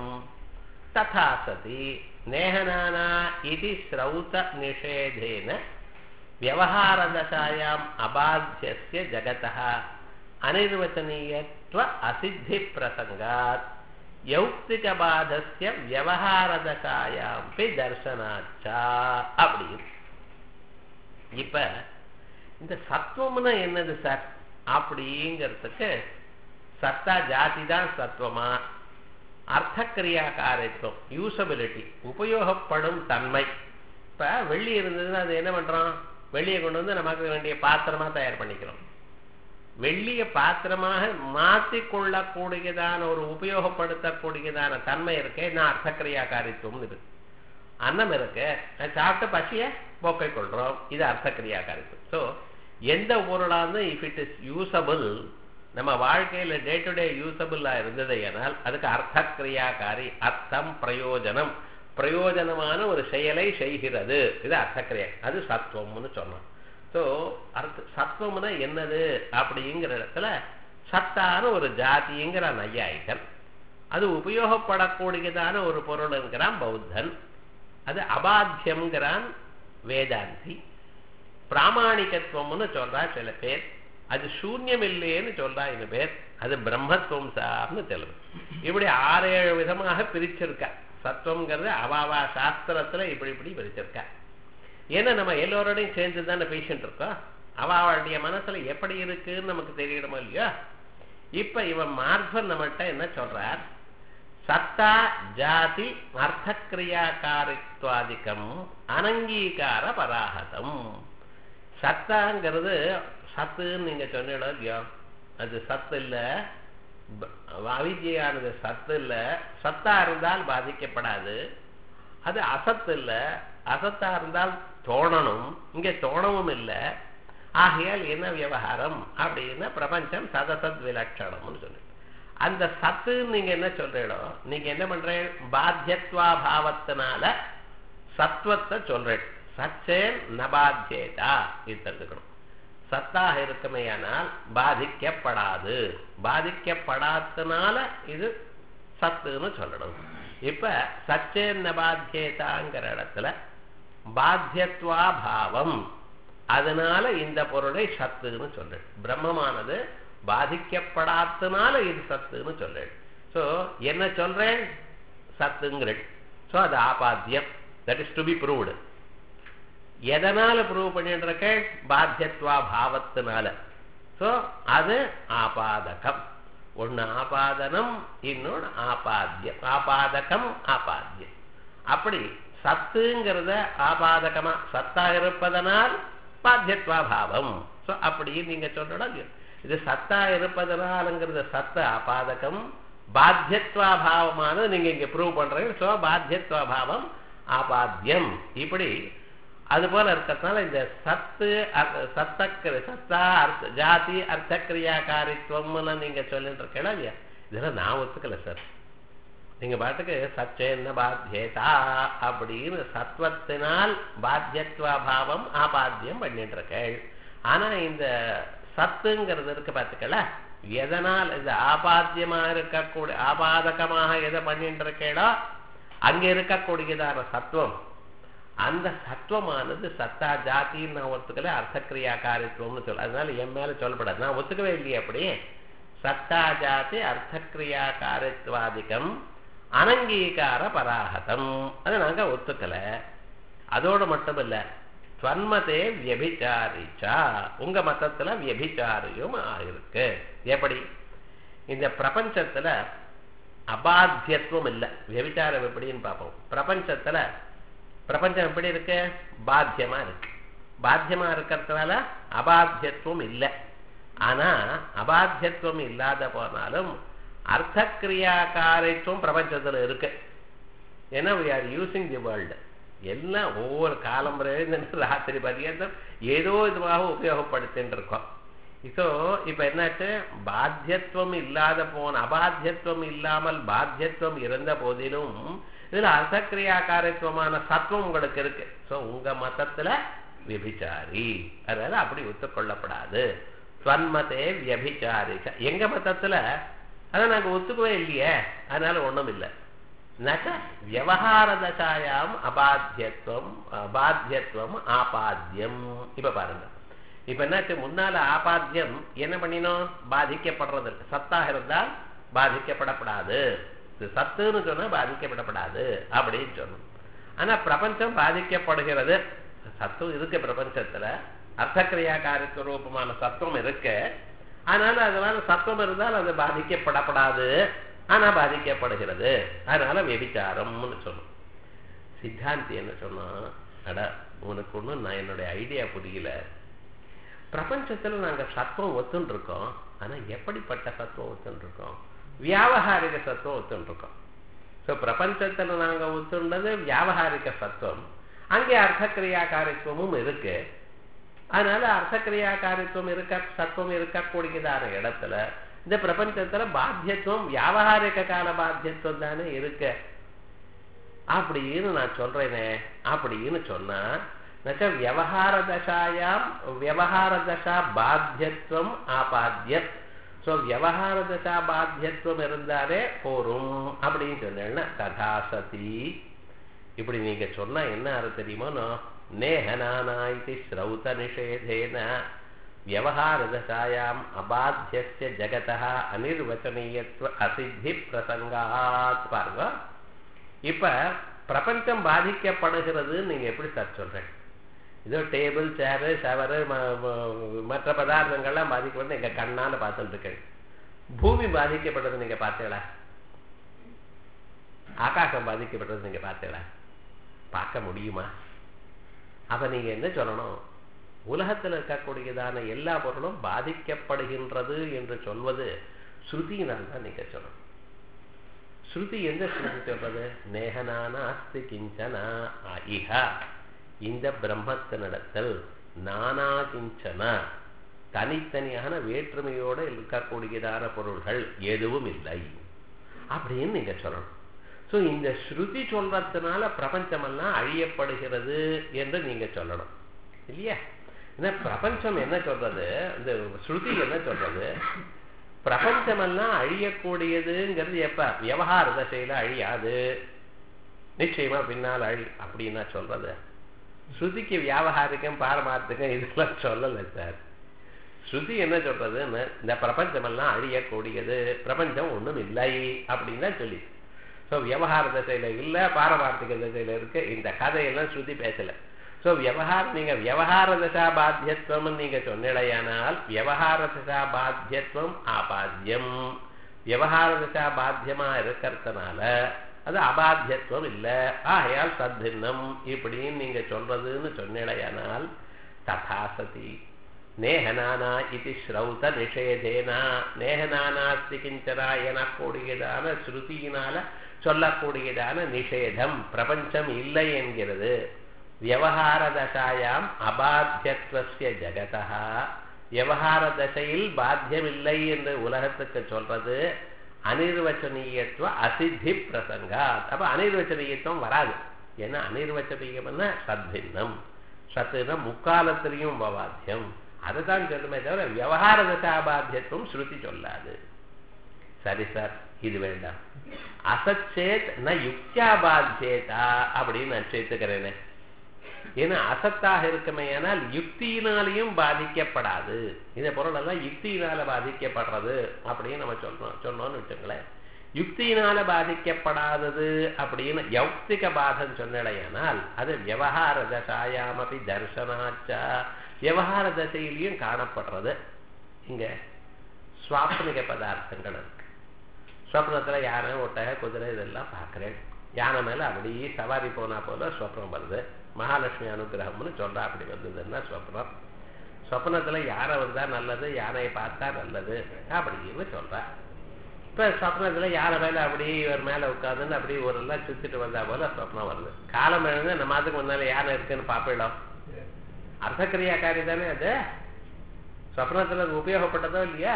तथा सति नेहनाना इति श्रौतनिषेधेन வியவஹாரதசாயாம் அபாத்தியஸ்ய ஜகதः அனிர்வச்சனீயத்வ அசித்தி பிரசங்காத் யௌக்திகபாதஸ்ய வியவஹாரதசாயாம் பி தர்சனாச்சா அப்படி இப்ப இந்த சத்துவம்னா என்னது சார் அப்படிங்கிறதுக்கு சத்தா ஜாதி தான் சத்துவமா அர்த்தக்கிரியாக்காரத்துவம் யூசபிலிட்டி உபயோகப்படும் தன்மை இப்ப வெள்ளி இருந்ததுன்னா அது என்ன பண்றோம் வெள்ளியை கொண்டு வந்து நமக்கு வேண்டிய பாத்திரமா தயார் பண்ணிக்கிறோம் வெள்ளிய பாத்திரமாக மாற்றி கொள்ளக்கூடியதான ஒரு உபயோகப்படுத்தக்கூடியதான தன்மை இருக்கே நான் அர்த்தக்கிரியாக்காரித்துவம் இருக்கு அன்னம் இருக்கு சாப்பிட்டு பசிய போக்கை கொள்றோம் இது அர்த்தக்கிரியாக்காரித்துவம் ஸோ எந்த பொருளா இருந்து இஃப் இட் இஸ் யூசபிள் நம்ம வாழ்க்கையில டே டு டே யூசபிளா இருந்தது ஏனால் அதுக்கு அர்த்தக்கிரியாக்காரி அர்த்தம் பிரயோஜனம் பிரயோஜனமான ஒரு செயலை செய்கிறது இது அர்த்தக்கிரியா அது சத்துவம்னு சொன்னோம் ஸோ அர்த்த சத்துவம்னா என்னது அப்படிங்கிற இடத்துல சத்தான ஒரு ஜாதிங்கிற நையாயிகன் அது உபயோகப்படக்கூடியதான ஒரு பொருளுங்கிறான் பௌத்தன் அது அபாத்தியம்ங்கிறான் வேதாந்தி பிராமணிகத்துவம்னு சொல்றா சில பேர் அது சூன்யம் இல்லையேன்னு சொல்றா இன்னும் பேர் அது பிரம்மத்துவம் சார்னு சொல்லுது இப்படி ஆறு ஏழு விதமாக பிரிச்சிருக்கா சத்துவம்ங்கிறது அவாவா சாஸ்திரத்துல இப்படி இப்படி பிரிச்சிருக்கா ஏன்னா நம்ம எல்லோரோடையும் சேர்ந்து தானே பேசிட்டு இருக்கோம் அவளுடைய மனசுல எப்படி இருக்குன்னு நமக்கு தெரியணுமோ இல்லையோ இப்ப இவன் மார்பன் நம்மகிட்ட என்ன சொல்றார் சத்தா ஜாதி அர்த்தக்கிரியாக்காரித்வாதிக்கம் அனங்கீகார பராகதம் சத்தாங்கிறது சத்துன்னு நீங்க சொன்னீங்களோ இல்லையோ அது சத்து இல்ல அவிஜயானது சத்து இல்ல சத்தா இருந்தால் பாதிக்கப்படாது அது அசத்து இல்ல அசத்தா இருந்தால் தோணணும் இங்க தோணவும் இல்லை ஆகையால் என்ன விவகாரம் அப்படின்னா பிரபஞ்சம் சதசத் விலட்சணம்னு சொல்லு அந்த சத்து நீங்க என்ன சொல்றீங்களோ நீங்க என்ன பண்றீங்க பாத்தியத்வா பாவத்தினால சத்துவத்தை சொல்றேன் சச்சேன் நபாத்தியதா இது தெரிஞ்சுக்கணும் சத்தாக இருக்குமேயானால் பாதிக்கப்படாது பாதிக்கப்படாதனால இது சத்துன்னு சொல்லணும் இப்ப சச்சேன் நபாத்தியதாங்கிற இடத்துல பாத்தியத்வா பாவம் அதனால இந்த பொருளை சத்துன்னு சொல்றேன் பிரம்மமானது பாதிக்கப்படாதனால இது சத்துன்னு சொல்றேன் சோ என்ன சொல்றேன் சத்துங்கிறேன் சோ அது ஆபாத்தியம் that is to be proved எதனால ப்ரூவ் பண்ணிட்டு இருக்க பாத்தியத்வா பாவத்தினால சோ அது ஆபாதகம் ஒன்னு ஆபாதனம் இன்னொன்னு ஆபாத்தியம் ஆபாதகம் ஆபாத்தியம் அப்படி சத்துங்கிறத ஆபாதகமா சத்தா இருப்பதனால் பாத்தியத்வா பாவம் சோ அப்படி நீங்க சொல்றோம் இது சத்தா இருப்பதனாலுங்கிறது சத்த ஆபாதகம் பாத்தியத்வா பாவமானது நீங்க இங்க ப்ரூவ் பண்றீங்க சோ பாத்தியத்வா பாவம் ஆபாத்தியம் இப்படி அது போல இருக்கிறதுனால இந்த சத்து சத்தக்கிர சத்தா அர்த்த ஜாதி அர்த்தக்கிரியாக்காரித்துவம்னு நீங்க சொல்லிட்டு இருக்கீங்களா இல்லையா இதெல்லாம் நான் ஒத்துக்கல சார் நீங்க பாட்டுக்கு சச்சேன்ன பாத்தியதா அப்படின்னு சத்வத்தினால் பாத்தியத்வா பாவம் ஆபாத்தியம் பண்ணிட்டு இருக்கேள் ஆனா இந்த சத்துங்கிறது இருக்கு பார்த்துக்கல எதனால் இந்த ஆபாத்தியமா இருக்கக்கூடிய ஆபாதகமாக எதை பண்ணிட்டு இருக்கேளோ அங்க இருக்கக்கூடியதான சத்துவம் அந்த சத்துவமானது சத்தா ஜாத்தின்னு நான் ஒத்துக்கல அர்த்தக்கிரியா காரித்துவம்னு சொல்ல அதனால என் மேல சொல்லப்படாது நான் ஒத்துக்கவே இல்லையே அப்படி சத்தா ஜாதி அர்த்தக்கிரியா காரித்வாதிகம் அனங்கீகார பராகதம் அதை நாங்க ஒத்துக்கல அதோடு மட்டும் இல்ல ஸ்வன்மதே வியபிச்சாரிச்சா உங்க மதத்துல வியபிச்சாரியும் ஆயிருக்கு எப்படி இந்த பிரபஞ்சத்துல அபாத்தியத்துவம் இல்லை வியபிச்சாரம் எப்படின்னு பார்ப்போம் பிரபஞ்சத்துல பிரபஞ்சம் எப்படி இருக்கு பாத்தியமா இருக்கு பாத்தியமா இருக்கிறதுனால அபாத்தியத்துவம் இல்லை ஆனா அபாத்தியத்துவம் இல்லாத போனாலும் அர்த்தக்கிரியாக்காரித்துவம் பிரபஞ்சத்துல இருக்கு ஏன்னா we are using the world எல்லாம் ஒவ்வொரு காலம் ராத்திரி பரியந்தம் ஏதோ இதுவாக உபயோகப்படுத்தின்னு இருக்கோம் இப்போ இப்ப என்னாச்சு பாத்தியத்துவம் இல்லாத போன அபாத்தியத்துவம் இல்லாமல் பாத்தியத்துவம் இருந்த போதிலும் இதுல அர்த்தக்கிரியாக்காரத்துவமான சத்துவம் உங்களுக்கு இருக்கு சோ உங்க மதத்துல விபிச்சாரி அதனால அப்படி ஒத்துக்கொள்ளப்படாது ஸ்வன்மதே வியபிச்சாரி எங்க மதத்துல அதை நாங்க ஒத்துக்கவே இல்லையே அதனால ஒண்ணும் இல்லை நச்ச வியவகாரதசாயாம் அபாத்தியத்துவம் பாத்தியத்துவம் ஆபாத்தியம் இப்ப பாருங்க இப்ப என்னாச்சு முன்னால ஆபாத்தியம் என்ன பண்ணினோம் பாதிக்கப்படுறது இல்லை. சத்தாக இருந்தால் பாதிக்கப்படப்படாது இது சத்துன்னு சொன்னா பாதிக்கப்படப்படாது அப்படின்னு சொன்னோம் ஆனா பிரபஞ்சம் பாதிக்கப்படுகிறது சத்துவம் இருக்கு பிரபஞ்சத்துல அர்த்தக்கிரியாக்காரத்துவ ரூபமான சத்துவம் இருக்கு அதனால அதனால சத்துவம் இருந்தால் அது பாதிக்கப்படப்படாது ஆனா பாதிக்கப்படுகிறது அதனால வெபிச்சாரம்னு சொன்னோம் சித்தாந்தி என்ன சொன்னா அட உனக்கு ஒண்ணும் நான் என்னுடைய ஐடியா புரியல பிரபஞ்சத்துல நாங்க சத்துவம் ஒத்துன்னு இருக்கோம் ஆனா எப்படிப்பட்ட சத்துவம் ஒத்துன்னு இருக்கோம் வியாபகாரிக சத்துவம் ஒத்துன்னு இருக்கோம் ஸோ பிரபஞ்சத்துல நாங்க ஒத்துண்டது வியாபகாரிக சத்துவம் அங்கே அர்த்தக்கிரியாக்காரித்துவமும் இருக்கு அதனால அர்த்தக்கிரியாக்காரித்துவம் இருக்க சத்துவம் இருக்கக்கூடியதான இடத்துல இந்த பிரபஞ்சத்துல பாத்தியத்துவம் வியாபகாரிக கால பாத்தியத்துவம் தானே இருக்கு அப்படின்னு நான் சொல்றேனே அப்படின்னு சொன்னா நச்ச வியவகார தசாயாம் வியவகார தசா பாத்தியத்துவம் ஆபாத்தியம் ஸோ வியவகார தசா பாத்தியத்துவம் இருந்தாலே போரும் அப்படின்னு சொன்னேன்னா ததா சதி இப்படி நீங்க சொன்னா என்ன அர்த்தம் தெரியுமோ நேஹனானா இது ஸ்ரௌத நிஷேதேன வியவகாரதசாயாம் அபாத்தியஸ்ய ஜகதः அனிர்வச்சனீயத்துவ அசித்தி பிரசங்காத் பாருங்க இப்ப பிரபஞ்சம் பாதிக்கப்படுகிறதுன்னு நீங்க எப்படி சார் சொல்றேன் இதோ டேபிள் சேரு ஷவரு மற்ற பதார்த்தங்கள்லாம் பாதிக்கப்பட்டு எங்க கண்ணால பார்த்துட்டு இருக்கேன் பூமி பாதிக்கப்பட்டது நீங்க பார்த்தீங்களா ஆகாசம் பாதிக்கப்பட்டது நீங்க பார்த்தீங்களா பார்க்க முடியுமா அப்ப நீங்க என்ன சொல்லணும் உலகத்தில் இருக்கக்கூடியதான எல்லா பொருளும் பாதிக்கப்படுகின்றது என்று சொல்வது ஸ்ருதியினால் தான் நீங்க சொல்லணும் ஸ்ருதி எந்த ஸ்ருதி சொல்றது நேகனான அஸ்தி கிஞ்சனா இஹ இந்த பிரம்மத்தினிடத்தில் நானா கிஞ்சன தனித்தனியான வேற்றுமையோடு இருக்கக்கூடியதான பொருள்கள் எதுவும் இல்லை அப்படின்னு நீங்க சொல்லணும் ஸோ இந்த ஸ்ருதி சொல்றதுனால பிரபஞ்சமெல்லாம் அழியப்படுகிறது என்று நீங்க சொல்லணும் இல்லையா ஏன்னா பிரபஞ்சம் என்ன சொல்றது இந்த ஸ்ருதி என்ன சொல்றது பிரபஞ்சமெல்லாம் அழியக்கூடியதுங்கிறது எப்ப விவகார தசையில அழியாது நிச்சயமா பின்னால் அழி அப்படின்னா சொல்றது ஸ்ருதிக்கு வியாபகாரிக்கம் பாரமார்த்திகம் இதெல்லாம் சொல்லலை சார் ஸ்ருதி என்ன சொல்றதுன்னு இந்த பிரபஞ்சமெல்லாம் அழியக்கூடியது பிரபஞ்சம் ஒண்ணும் இல்லை அப்படின்னு தான் சொல்லி ஸோ விவகார தசையில இல்லை பாரமார்த்திக தசையில இருக்கு இந்த கதையெல்லாம் ஸ்ருதி பேசல ஸோ விவகார நீங்க விவகார தசா பாத்தியத்துவம் நீங்க சொன்னிடையானால் விவகார தசா பாத்தியத்துவம் ஆபாத்தியம் விவகார தசா பாத்தியமா இருக்கிறதுனால அது அபாத்தியத்துவம் இல்லை ஆகையால் சத்தின்னம் இப்படின்னு நீங்க சொல்றதுன்னு சொன்னிடையானால் ததாசதி நேகனானா இது ஸ்ரௌத நிஷேதேனா நேகனானாஸ்தி கிஞ்சனா எனக்கூடியதான ஸ்ருதியினால சொல்லக்கூடியதான நிஷேதம் பிரபஞ்சம் இல்லை என்கிறது வியவகார தசாயாம் அபாத்தியத்துவசிய ஜகதா வியவகார தசையில் பாத்தியமில்லை என்று உலகத்துக்கு சொல்றது அனிர்வச்சனீயத்துவ அசித்தி பிரசங்கா அப்ப அனிர்வச்சனீயத்துவம் வராது ஏன்னா அனிர்வச்சனீயம்னா சத்தின்னம் சத்துனா முக்காலத்திலையும் பாத்தியம் அதுதான் சொல்லுமே தவிர விவகார தசாபாத்தியத்துவம் ஸ்ருதி சொல்லாது சரி சார் இது வேண்டாம் அசச்சேத் ந யுக்தியாபாத்தியதா அப்படின்னு நான் சேர்த்துக்கிறேனே ஏன்னா அசத்தாக இருக்குமே ஆனால் யுக்தியினாலையும் பாதிக்கப்படாது இந்த பொருள் எல்லாம் யுக்தியினால பாதிக்கப்படுறது அப்படின்னு நம்ம சொல்றோம் சொன்னோம்னு வச்சுங்களேன் யுக்தியினால பாதிக்கப்படாதது அப்படின்னு யௌக்திக பாதம் சொன்னடையானால் அது விவகார தசாயாமபி தர்சனாச்சா விவகார தசையிலையும் காணப்படுறது இங்க சுவாப்னிக பதார்த்தங்கள் இருக்கு ஸ்வப்னத்துல யானை ஒட்டக குதிரை இதெல்லாம் பார்க்கிறேன் யானை மேல அப்படியே சவாரி போனா போல ஸ்வப்னம் வருது மகாலட்சுமி அனுகிரகம்னு சொல்றா அப்படி வந்ததுன்னா ஸ்வப்னம் ஸ்வப்னத்துல யானை வந்தா நல்லது யானையை பார்த்தா நல்லது அப்படின்னு சொல்றா இப்ப ஸ்வப்னத்துல யானை மேல அப்படி ஒரு மேல உட்காந்துன்னு அப்படி ஒரு எல்லாம் சுத்திட்டு வந்தா போல ஸ்வப்னம் வருது காலம் எழுந்து நம்ம அதுக்கு முன்னால யானை இருக்குன்னு பாப்பிடும் அர்த்தக்கிரியாக்காரி தானே அது ஸ்வப்னத்துல அது உபயோகப்பட்டதோ இல்லையா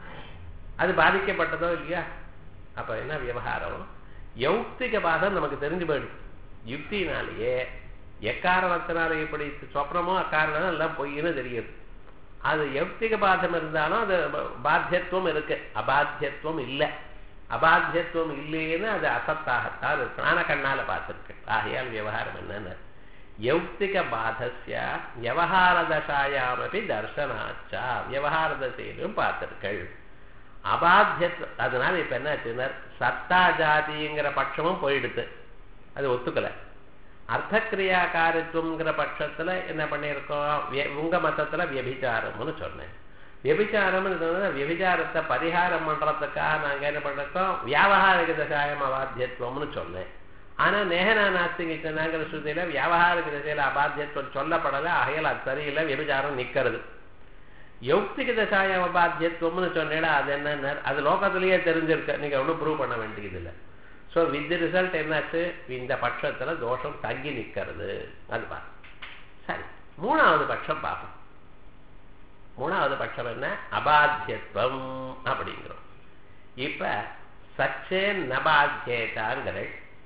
அது பாதிக்கப்பட்டதோ இல்லையா அப்ப என்ன விவகாரம் யௌக்திக பாதம் நமக்கு தெரிஞ்சு போயிடும் யுக்தினாலேயே எக்காரணத்தினால இப்படி சொப்னமோ அக்காரணம் எல்லாம் பொய்ன்னு தெரியுது அது யௌக்திக பாதம் இருந்தாலும் அது பாத்தியத்துவம் இருக்கு அபாத்தியத்துவம் இல்லை அபாத்தியத்துவம் இல்லைன்னு அது அசத்தாகத்தான் இருக்கும் ஆனா கண்ணால பார்த்துருக்கு ஆகையால் விவகாரம் என்னன்னு யௌக்திக பாதஸ்ய விவகார தசாயாமப்பி தர்சனாச்சா விவகார தசையிலும் பார்த்திருக்கள் அபாத்தியத் அதனால இப்ப என்ன சத்தா ஜாதிங்கிற பட்சமும் போயிடுது அது ஒத்துக்கல அர்த்தக்கிரியாக்காரித்துவங்கிற பட்சத்துல என்ன பண்ணியிருக்கோம் உங்க மத்தத்துல வியபிச்சாரம்னு சொன்னேன் வியபிச்சாரம்னு சொன்னா வியபிச்சாரத்தை பரிகாரம் பண்றதுக்காக நாங்க என்ன பண்ணிருக்கோம் வியாபகாரிக தசாயம் அபாத்தியத்துவம்னு சொன்னேன் ஆனா நேகனா நாஸ்திகிச்சனாங்கிற ஸ்ருதியில வியாபகாரிக திசையில அபாத்தியத்துவம் சொல்லப்படல ஆகையால் அது சரியில்லை விபச்சாரம் நிக்கிறது யௌக்திக தசாயம் அபாத்தியத்துவம்னு சொன்னேடா அது என்ன அது லோகத்திலேயே தெரிஞ்சிருக்கு நீங்க ஒன்றும் ப்ரூவ் பண்ண வேண்டியது இல்லை ஸோ வித் ரிசல்ட் என்னாச்சு இந்த பட்சத்துல தோஷம் தங்கி நிக்கிறது அது பா சரி மூணாவது பட்சம் பார்ப்போம் மூணாவது பட்சம் என்ன அபாத்தியத்துவம் அப்படிங்கிறோம் இப்ப சச்சே நபாத்தியேதாங்கிற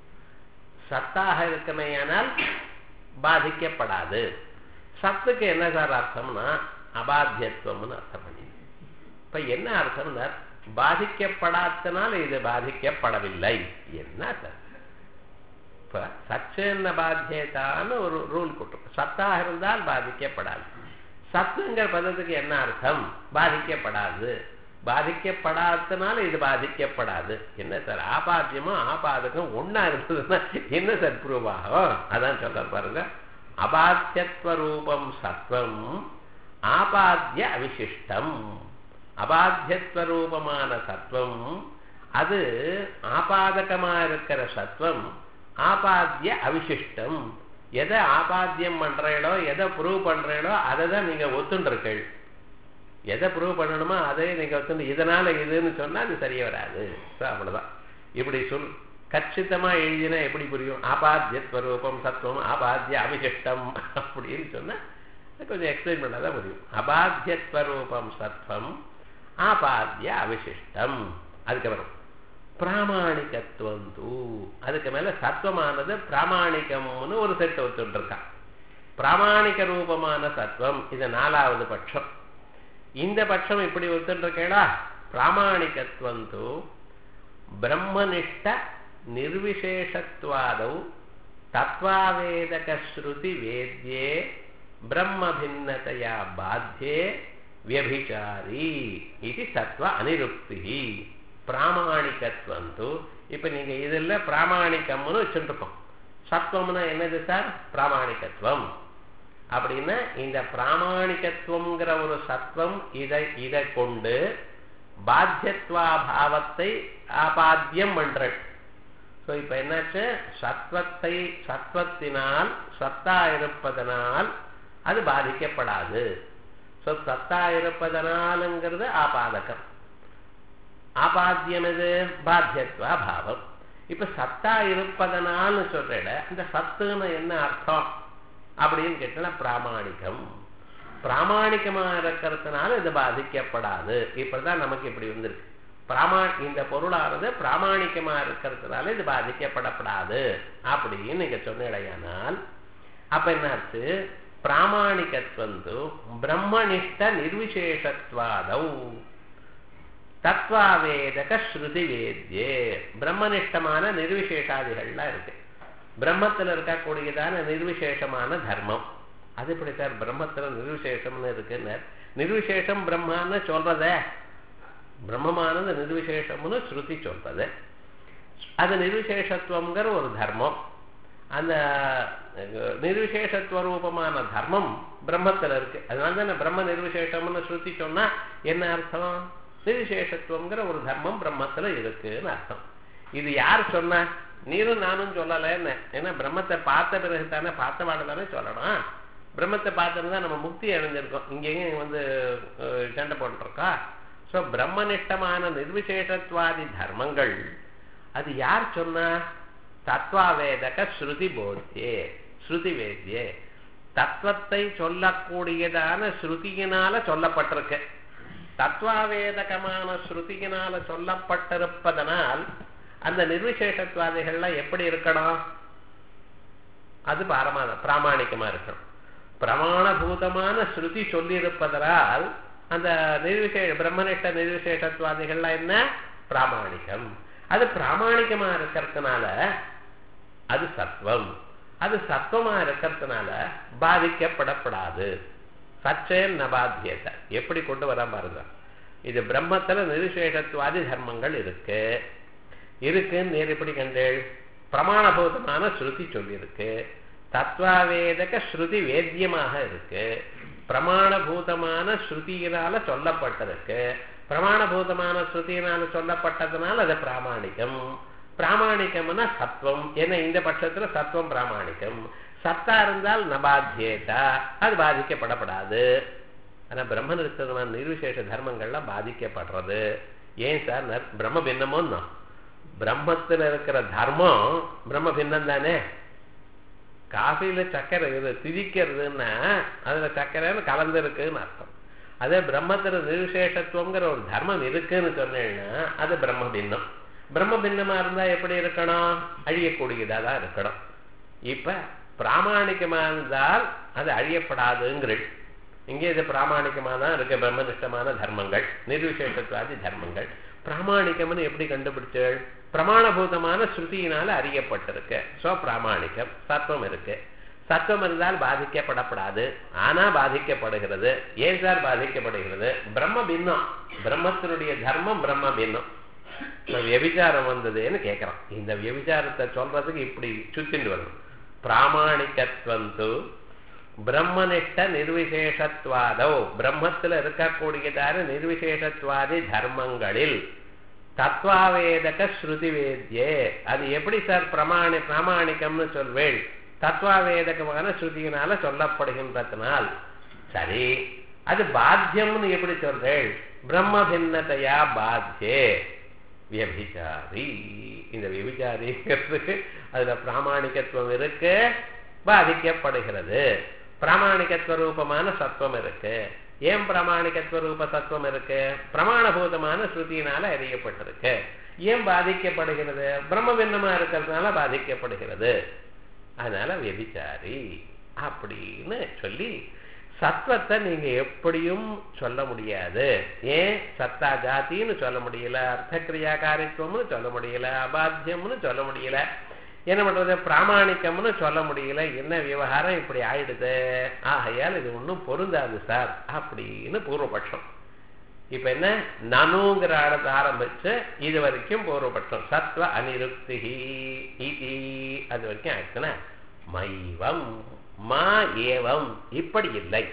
சத்தாக இருக்குமையானால் பாதிக்கப்படாது சத்துக்கு என்ன சார் அர்த்தம்னா அபாத்தியத்துவம்னு அர்த்தம் பண்ணி இப்ப என்ன அர்த்தம்னா பாதிக்கப்படாதனால இது பாதிக்கப்படவில்லை என்ன சார் இப்ப சச்சென்ன பாத்தியத்தான்னு ஒரு ரூல் கொடுக்கும் சத்தாக இருந்தால் பாதிக்கப்படாது சத்துங்கிற பதத்துக்கு என்ன அர்த்தம் பாதிக்கப்படாது பாதிக்கப்படாதனால இது பாதிக்கப்படாது என்ன சார் ஆபாத்தியமும் ஆபாதகம் ஒன்னா இருந்ததுன்னா என்ன சார் ப்ரூவ் ஆகும் அதான் சொல்ற பாருங்க அபாத்தியத்துவ ரூபம் சத்வம் ஆபாத்திய அவிசிஷ்டம் அபாத்தியத்வரூபமான சத்வம் அது ஆபாதகமா இருக்கிற சத்வம் ஆபாத்திய அவிசிஷ்டம் எதை ஆபாத்தியம் பண்றீங்களோ எதை ப்ரூவ் பண்றீங்களோ அதை தான் நீங்க ஒத்துண்டிருக்கள் எதை ப்ரூவ் பண்ணணுமோ அதை நீங்க ஒத்துண்டு இதனால இதுன்னு சொன்னா அது சரியா வராது அவ்வளவுதான் இப்படி சொல் கச்சிதமா எழுதினா எப்படி புரியும் ஆபாத்தியத்வரூபம் சத்வம் ஆபாத்திய அவிசிஷ்டம் அப்படின்னு சொன்னா கொஞ்சம் எக்ஸ்பிளைன் பண்ணாதான் புரியும் அபாத்தியத்வரூபம் சத்வம் ஆபாத்திய அவிசிஷ்டம் அதுக்கப்புறம் பிராமணிகத்துவம் தூ அதுக்கு மேல சத்வமானது பிராமணிகம்னு ஒரு செட் ஒத்துருக்கான் பிராமணிக ரூபமான சத்வம் இது நாலாவது பட்சம் இந்த பட்சம் இப்படி ஒத்துருக்கேடா பிராமணிகத்துவம் தூ பிரம்மனிஷ்ட நிர்விசேஷத்வாதௌ தத்வாவேதக ஸ்ருதி வேத்யே பிரம்ம பின்னதையா பாத்தியே வியபிச்சாரி இது சத்வ அனிருக்தி பிராமணிகத்துவம் இப்ப நீங்க இதுல பிராமணிக்கம்னு வச்சுருக்கோம் சத்வம்னா என்னது சார் பிராமணிகத்துவம் அப்படின்னா இந்த பிராமணிகத்துவங்கிற ஒரு சத்வம் இதை இதை கொண்டு பாத்தியத்வா பாவத்தை ஆபாத்தியம் பண்ற ஸோ இப்ப என்னாச்சு சத்வத்தை சத்வத்தினால் சத்தா இருப்பதனால் அது பாதிக்கப்படாது ஸோ சத்தா இருப்பதனாலுங்கிறது ஆபாதகம் ஆபாத்தியம் எது பாத்தியத்வா பாவம் இப்ப சத்தா இருப்பதனால்னு சொல்றேட இந்த சத்துன்னு என்ன அர்த்தம் அப்படின்னு கேட்டா பிராமணிகம் பிராமணிகமா இருக்கிறதுனால இது பாதிக்கப்படாது இப்படிதான் நமக்கு இப்படி வந்திருக்கு பிராமா இந்த பொருளானது பிராமணிகமா இருக்கிறதுனால இது பாதிக்கப்படப்படாது அப்படின்னு நீங்க சொன்னிடையானால் அப்ப என்னாச்சு பிராமணிகத்வந்து பிரம்மனிஷ்ட நிர்விசேஷத்வாதௌ தத்வாவேதக ஸ்ருதி வேத்யே பிரம்மனிஷ்டமான நிர்விசேஷாதிகள்லாம் இருக்கு பிரம்மத்துல இருக்கக்கூடியதான நிர்விசேஷமான தர்மம் அது எப்படி சார் பிரம்மத்துல நிர்விசேஷம்னு இருக்குன்னு நிர்விசேஷம் பிரம்மான்னு சொல்றத பிரம்மமானது நிர்விசேஷம்னு ஸ்ருதி சொல்றது அது நிர்விசேஷத்துவங்கிற ஒரு தர்மம் அந்த நிர்விசேஷத்துவ ரூபமான தர்மம் பிரம்மத்துல இருக்கு அதனால தானே பிரம்ம நிர்விசேஷம்னு ஸ்ருதி சொன்னா என்ன அர்த்தம் நிர்விசேஷத்துவங்கிற ஒரு தர்மம் பிரம்மத்துல இருக்குன்னு அர்த்தம் இது யார் சொன்ன நீரும் நானும் சொல்லலைன்னு ஏன்னா பிரம்மத்தை பார்த்த பிறகு தானே பார்த்தவாடு தானே சொல்லணும் பிரம்மத்தை பார்த்துருந்தா நம்ம முக்தி அடைஞ்சிருக்கோம் இங்கேயும் வந்து சண்டை போட்டுருக்கா ஸோ பிரம்மனிஷ்டமான நிர்விசேஷத்வாதி தர்மங்கள் அது யார் சொன்னா தத்வாவேதக ஸ்ருதி போத்தியே ஸ்ருதி வேத்தியே தத்துவத்தை சொல்லக்கூடியதான ஸ்ருதியினால சொல்லப்பட்டிருக்கு தத்வாவேதகமான ஸ்ருதியினால சொல்லப்பட்டிருப்பதனால் அந்த நிர்விசேஷத்வாதிகள்லாம் எப்படி இருக்கணும் அது பாரமான பிராமணிக்கமா இருக்கணும் பிரமாணபூதமான ஸ்ருதி சொல்லியிருப்பதனால் அந்த நிர்விசேஷ பிரம்மனிஷ்ட நிர்விசேஷத்வாதிகள்லாம் என்ன பிராமணிகம் அது பிராமணிகமா இருக்கிறதுனால அது சத்வம் அது சத்துவமா இருக்கிறதுனால பாதிக்கப்படப்படாது சச்சேன் நபாத்தியத்தை எப்படி கொண்டு வர பாருங்க இது பிரம்மத்துல நிருசேஷத்துவாதி தர்மங்கள் இருக்கு இருக்குன்னு நேர் எப்படி கண்டேள் பிரமாணபூதமான ஸ்ருதி சொல்லியிருக்கு தத்வாவேதக ஸ்ருதி வேத்தியமாக இருக்கு பிரமாணபூதமான ஸ்ருதியினால சொல்லப்பட்டிருக்கு பிரமாணபூதமான ஸ்ருதியினால சொல்லப்பட்டதுனால அது பிராமாணிகம் பிராமாணிகம்னா சத்துவம் ஏன்னா இந்த பட்சத்துல சத்துவம் பிராமாணிகம் சத்தா இருந்தால் நபாத்தியேதா அது பாதிக்கப்படப்படாது ஆனா பிரம்ம நிறுத்தமான நிர்விசேஷ தர்மங்கள்லாம் பாதிக்கப்படுறது ஏன் சார் நர்- பிரம்ம பின்னமோன்னா பிரம்மத்துல இருக்கிற தர்மம் பிரம்ம பின்னம் தானே காஃபில சக்கரை இது திதிக்கிறதுன்னா அதுல சக்கரைன்னு கலந்து இருக்குன்னு அர்த்தம் அதே பிரம்மத்துல நிர்விசேஷத்துவங்கிற ஒரு தர்மம் இருக்குன்னு சொன்னேன்னா அது பிரம்ம பின்னம் பிரம்ம பின்னமா இருந்தா எப்படி இருக்கணும் அழியக்கூடியதா தான் இருக்கணும் இப்ப பிராமாணிகமா இருந்தால் அது அழியப்படாதுங்கிறள் இங்கே இது பிராமாணிகமா தான் இருக்கு பிரம்மனிஷ்டமான தர்மங்கள் நிர்விசேஷத்துவாதி தர்மங்கள் பிராமாணிகம்னு எப்படி கண்டுபிடிச்சள் பிரமாணபூதமான ஸ்ருதியினால அறியப்பட்டிருக்கு சோ பிராமாணிகம் சத்துவம் இருக்கு சத்துவம் இருந்தால் பாதிக்கப்படப்படாது ஆனா பாதிக்கப்படுகிறது ஏன் சார் பாதிக்கப்படுகிறது பிரம்ம பின்னம் பிரம்மத்தினுடைய தர்மம் பிரம்ம பின்னம் இப்ப வியபிச்சாரம் வந்ததுன்னு கேட்கறான் இந்த வியபிச்சாரத்தை சொல்றதுக்கு இப்படி சுத்திட்டு வரணும் பிராமாணிகத்வந்து பிரம்மனிஷ்ட நிர்விசேஷத்வாதோ பிரம்மத்துல இருக்கக்கூடியதான நிர்விசேஷத்வாதி தர்மங்களில் தத்வாவேதக ஸ்ருதி வேத்யே அது எப்படி சார் பிரமாணி பிராமாணிகம்னு சொல்வேள் தத்வாவேதகமான ஸ்ருதியினால சொல்லப்படுகின்றதுனால் சரி அது பாத்தியம்னு எப்படி சொல்றேள் பிரம்ம பின்னதையா பாத்தியே வியபிச்சாரி இந்த வியபிச்சாரிங்கிறதுக்கு அதுல பிராமாணிகத்துவம் இருக்கு பாதிக்கப்படுகிறது பிராமாணிகத்துவ ரூபமான சத்துவம் இருக்கு ஏன் பிராமாணிகத்துவ ரூப சத்துவம் இருக்கு பிரமாணபூதமான ஸ்ருதியினால அறியப்பட்டிருக்கு ஏன் பாதிக்கப்படுகிறது பிரம்ம பின்னமா இருக்கிறதுனால பாதிக்கப்படுகிறது அதனால வியபிச்சாரி அப்படின்னு சொல்லி சத்வத்தை நீங்க எப்படியும் சொல்ல முடியாது ஏன் சத்தா ஜாத்தின்னு சொல்ல முடியல அர்த்தக்கிரியாகாரித்துவம்னு சொல்ல முடியல அபாத்தியம்னு சொல்ல முடியல என்ன பண்றது பிராமாணிக்கம்னு சொல்ல முடியல என்ன விவகாரம் இப்படி ஆயிடுது ஆகையால் இது ஒன்றும் பொருந்தாது சார் அப்படின்னு பூர்வபட்சம் இப்ப என்ன நனுங்கிற இடத்தை ஆரம்பிச்சு இது வரைக்கும் பூர்வபட்சம் சத்வ அனிருக்தி இதி அது வரைக்கும் ஆயிடுச்சுன்னா மைவம் மா ஏவம் இப்படி இல்லை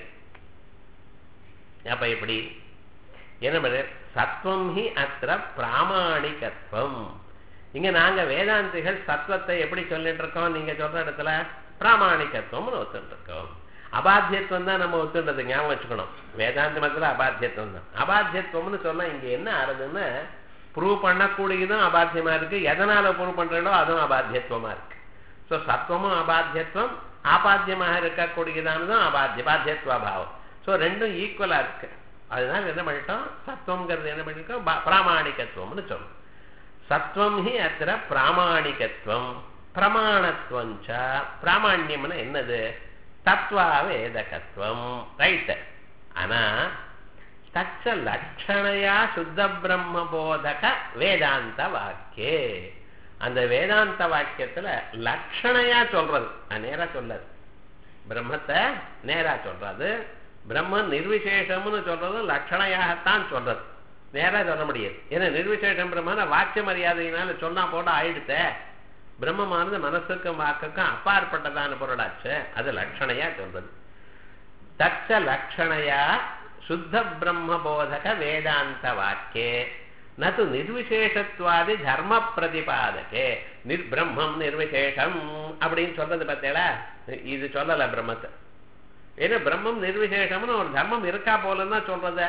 அப்ப எப்படி என்ன பண்ண சத்வம் ஹி அத்திர பிராமாணிகத்துவம் இங்க நாங்க வேதாந்திகள் சத்வத்தை எப்படி சொல்லிட்டு இருக்கோம் நீங்க சொல்ற இடத்துல பிராமாணிகத்துவம்னு ஒத்துட்டு இருக்கோம் அபாத்தியத்துவம் தான் நம்ம ஒத்துன்றது ஞாபகம் வச்சுக்கணும் வேதாந்த மதத்துல அபாத்தியத்துவம் தான் அபாத்தியத்துவம்னு சொன்னா இங்க என்ன ஆறுதுன்னா ப்ரூவ் பண்ணக்கூடியதும் அபாத்தியமா இருக்கு எதனால ப்ரூவ் பண்றீங்களோ அதுவும் அபாத்தியத்துவமா இருக்கு ஸோ சத்வமும் அபாத்தியத்துவம் ஆபாத்தியமாக இருக்கக்கூடியதானதும் அபாத்திய பாத்தியத்துவ பாவம் ஸோ ரெண்டும் ஈக்குவலா இருக்கு அதனால என்ன பண்ணிட்டோம் சத்வங்கிறது என்ன பண்ணிட்டோம் பா- பிராமாணிகத்துவம்னு சொல்லணும் சத்வம் ஹி அத்திர பிராமாணிகத்துவம் பிரமாணத்துவம் ச பிராமாண்யம்னு என்னது தத்வா வேதகத்துவம் ரைட் ஆனா தச்ச லட்சணையா சுத்த பிரம்ம போதக வேதாந்த வாக்கியே அந்த வேதாந்த வாக்கியத்துல லட்சணையா சொல்றது அது நேரா சொல்லாது பிரம்மத்தை நேரா சொல்றது பிரம்ம நிர்விசேஷம்னு சொல்றது லட்சணையாகத்தான் சொல்றது நேரா சொல்ல முடியாது ஏன்னா நிர்விசேஷம் பிரம்மன வாக்கிய மரியாதையினால சொன்னா போட ஆயிடுத்த பிரம்மமானது மனசுக்கும் வாக்குக்கும் அப்பாற்பட்டதான பொருளாச்சு அது லட்சணையா சொல்றது தச்ச லட்சணையா சுத்த பிரம்ம போதக வேதாந்த வாக்கியே நது நிர்விசேஷத்வாதி தர்ம பிரதிபாதகே நிர் பிரம்மம் நிர்விசேஷம் அப்படின்னு சொல்றது பார்த்தேடா இது சொல்லல பிரம்மத்தை ஏன்னா பிரம்மம் நிர்விசேஷம்னு ஒரு தர்மம் இருக்கா போலன்னா சொல்றத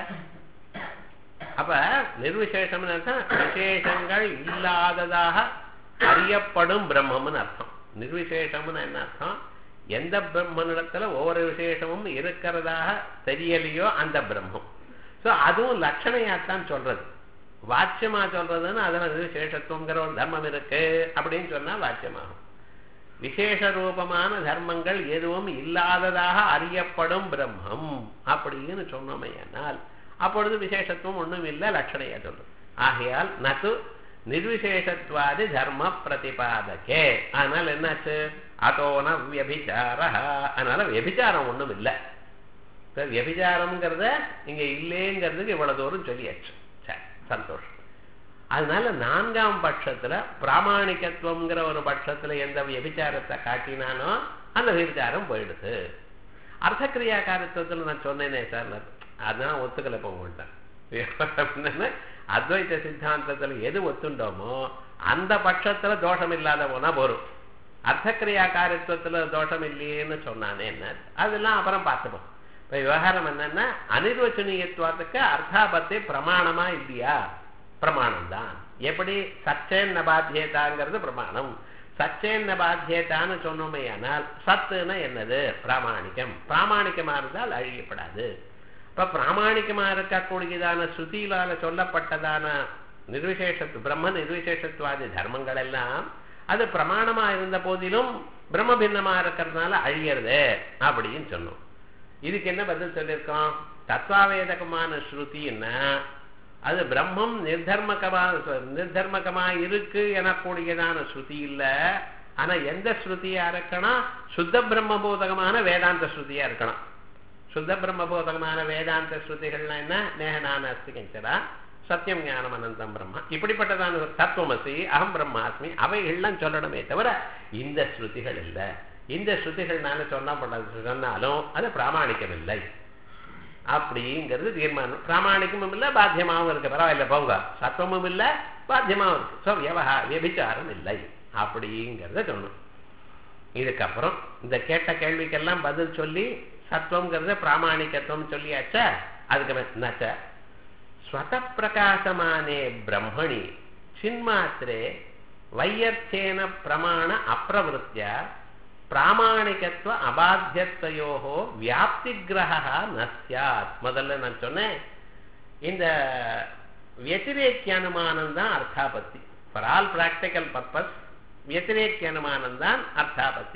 அப்ப நிர்விசேஷம்னு அர்த்தம் விசேஷங்கள் இல்லாததாக அறியப்படும் பிரம்மம்னு அர்த்தம் நிர்விசேஷம்னு என்ன அர்த்தம் எந்த பிரம்மனிடத்துல ஒவ்வொரு விசேஷமும் இருக்கிறதாக தெரியலையோ அந்த பிரம்மம் சோ அதுவும் லட்சணையாத்தான் சொல்றது வாட்சியமா சொல்றதுன்னு அதுல விசேஷத்துவங்கிற ஒரு தர்மம் இருக்கு அப்படின்னு சொன்னா வாட்சியமாகும் விசேஷ ரூபமான தர்மங்கள் எதுவும் இல்லாததாக அறியப்படும் பிரம்மம் அப்படின்னு சொன்னோமையானால் அப்பொழுது விசேஷத்துவம் ஒண்ணும் இல்லை லட்சணையா சொல்றது ஆகையால் நது நிர்விசேஷத்வாதி தர்ம பிரதிபாதகே அதனால என்னாச்சு அதோன வியபிச்சார அதனால வியபிச்சாரம் ஒண்ணும் இல்லை இப்ப வியபிச்சாரம்ங்கிறத இங்க இல்லைங்கிறதுக்கு இவ்வளவு தூரம் சொல்லியாச்சு சரி சந்தோஷம் அதனால நான்காம் பட்சத்துல பிராமணிகத்துவம்ங்கிற ஒரு பட்சத்துல எந்த வியபிச்சாரத்தை காட்டினானோ அந்த விபச்சாரம் போயிடுது அர்த்தக்கிரியா காரத்துவத்துல நான் சொன்னேனே சார் அதான் ஒத்துக்கல போக மாட்டேன் அத்வைத சித்தாந்தத்துல எது ஒத்துண்டோமோ அந்த பட்சத்துல தோஷம் இல்லாத போனா போரும் அர்த்தக்கிரியா காரத்துவத்துல தோஷம் இல்லையேன்னு சொன்னானே என்ன அதெல்லாம் அப்புறம் பார்த்துப்போம் இப்ப விவகாரம் என்னன்னா அனிர்வச்சனீயத்துவத்துக்கு அர்த்தாபத்தை பிரமாணமா இல்லையா பிரமாணம் தான் எப்படி சச்சேன்ன பாத்தியதாங்கிறது பிரமாணம் சச்சேன்ன பாத்தியதான்னு சொன்னோமே ஆனால் சத்துன்னா என்னது பிராமாணிக்கம் பிராமாணிக்கமா இருந்தால் அழியப்படாது இப்ப பிராமாணிக்கமா இருக்கக்கூடியதான ஸ்ருதியிலால சொல்லப்பட்டதான நிர்விசேஷத்து பிரம்ம நிர்விசேஷத்துவாதி தர்மங்கள் எல்லாம் அது பிரமாணமா இருந்த போதிலும் பிரம்ம பின்னமா இருக்கிறதுனால அழியறது அப்படின்னு சொன்னோம் இதுக்கு என்ன பதில் சொல்லியிருக்கோம் தத்வாவேதகமான ஸ்ருதின்னா அது பிரம்மம் நிர்தர்மகமா நிர்தர்மகமா இருக்கு எனக்கூடியதான ஸ்ருதி இல்ல ஆனா எந்த ஸ்ருதியா இருக்கணும் சுத்த பிரம்மபோதகமான வேதாந்த ஸ்ருதியா இருக்கணும் சுத்த பிரம்மபோதகமான வேதாந்த ஸ்ருதிகள்னா என்ன நேகனான அஸ்திகஞ்சரா சத்தியம் ஞானம் அனந்தம் பிரம்மா இப்படிப்பட்டதான தத்துவமசி அகம் பிரம்மாஸ்மி அவைகள்லாம் சொல்லணுமே தவிர இந்த ஸ்ருதிகள் இல்லை இந்த ஸ்ருதிகள்னால சொன்னப்பட்டது சொன்னாலும் அது பிராமணிக்கம் இல்லை அப்படிங்கிறது தீர்மானம் பிராமணிக்கமும் இல்லை பாத்தியமாகவும் இருக்கு பரவாயில்ல போங்க சத்துவமும் இல்லை பாத்தியமாகவும் இருக்கு ஸோ வியவஹா வியபிச்சாரம் இல்லை அப்படிங்கிறத சொல்லணும் இதுக்கப்புறம் இந்த கேட்ட கேள்விக்கெல்லாம் பதில் சொல்லி சத்துவங்கிறத பிராமணிகத்துவம் சொல்லியாச்சா அதுக்கு என்னாச்ச ஸ்வத பிரகாசமானே பிரம்மணி சின்மாத்திரே வையர்த்தேன பிரமாண அப்பிரவருத்தியா பிராமணிகத்துவ அபாத்தியத்தையோ வியாப்தி கிரகா நசியாத் முதல்ல நான் சொன்னேன் இந்த வத்திரேக்கிய அனுமானம் தான் அர்த்தாபத்தி ஃபார் ஆல் பிராக்டிக்கல் பர்பஸ் வத்திரேக்கிய அனுமானம் தான் அர்த்தாபத்தி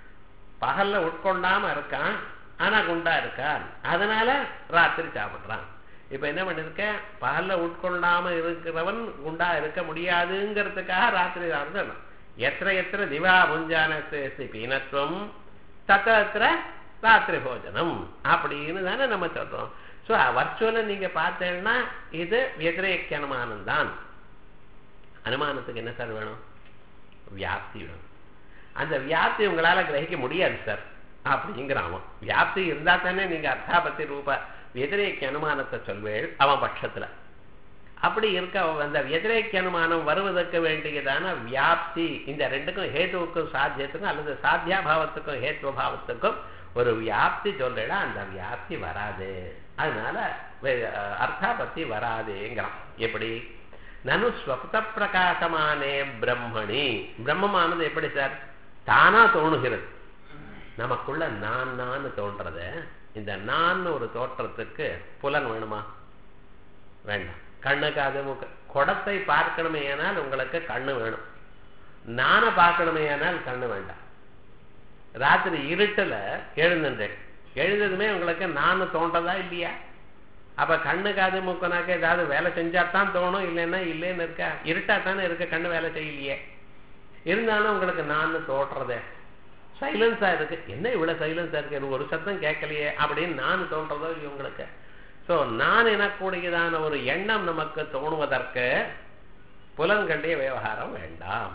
பகல்ல உட்கொண்டாம இருக்கான் ஆனா குண்டா இருக்கான் அதனால ராத்திரி சாப்பிடுறான் இப்ப என்ன பண்ணிருக்க பகல்ல உட்கொண்டாம இருக்கிறவன் குண்டா இருக்க முடியாதுங்கிறதுக்காக ராத்திரி சாப்பிடணும் எத்திர எத்திர திவா புஞ்சானஸ்தி பீனத்துவம் தத்திர ராத்திரி போஜனம் அப்படின்னு தானே நம்ம சொல்றோம் ஸோ வர்ச்சுவலை நீங்க பார்த்தேன்னா இது வத்திரேக்கிய அனுமானம் தான் அனுமானத்துக்கு என்ன சார் வேணும் வியாப்தி வேணும் அந்த வியாப்தி உங்களால கிரகிக்க முடியாது சார் அப்படிங்கிறான் அவன் வியாப்தி இருந்தா தானே நீங்க அர்த்தாபத்தி ரூப வத்திரேக்கிய அனுமானத்தை சொல்வேள் அவன் பட்சத்துல அப்படி இருக்க அந்த வத்திரேக்கிய அனுமானம் வருவதற்கு வேண்டியதான வியாப்தி இந்த ரெண்டுக்கும் ஹேத்துவுக்கும் சாத்தியத்துக்கும் அல்லது சாத்தியாபாவத்துக்கும் ஹேத்துவபாவத்துக்கும் ஒரு வியாப்தி சொல்றா அந்த வியாப்தி வராது அதனால அர்த்தாபத்தி வராதுங்கிறான் எப்படி நனு ஸ்வப்த பிரகாசமானே பிரம்மணி பிரம்மமானது எப்படி சார் தானா தோணுகிறது நமக்குள்ள நான் நான் தோன்றத இந்த நான் ஒரு தோற்றத்துக்கு புலன் வேணுமா வேண்டாம் கண்ணு காது மூக்கு குடத்தை பார்க்கணுமே ஆனால் உங்களுக்கு கண்ணு வேணும் நானை பார்க்கணுமே ஆனால் கண்ணு வேண்டாம் ராத்திரி இருட்டுல எழுந்துட்டேன் எழுந்ததுமே உங்களுக்கு நான் தோன்றதா இல்லையா அப்ப கண்ணு காது மூக்கனாக்க ஏதாவது வேலை செஞ்சா தான் தோணும் இல்லைன்னா இல்லைன்னு இருக்கா இருட்டா தானே இருக்க கண்ணு வேலை செய்யலையே இருந்தாலும் உங்களுக்கு நான் தோற்றதே சைலன்ஸா இருக்கு என்ன இவ்வளவு சைலன்ஸா இருக்கு எனக்கு ஒரு சத்தம் கேட்கலையே அப்படின்னு நான் தோன்றதோ இல்லையோ உங்களுக்கு ஸோ நான் எனக்கூடியதான ஒரு எண்ணம் நமக்கு தோணுவதற்கு புலன்களுடைய விவகாரம் வேண்டாம்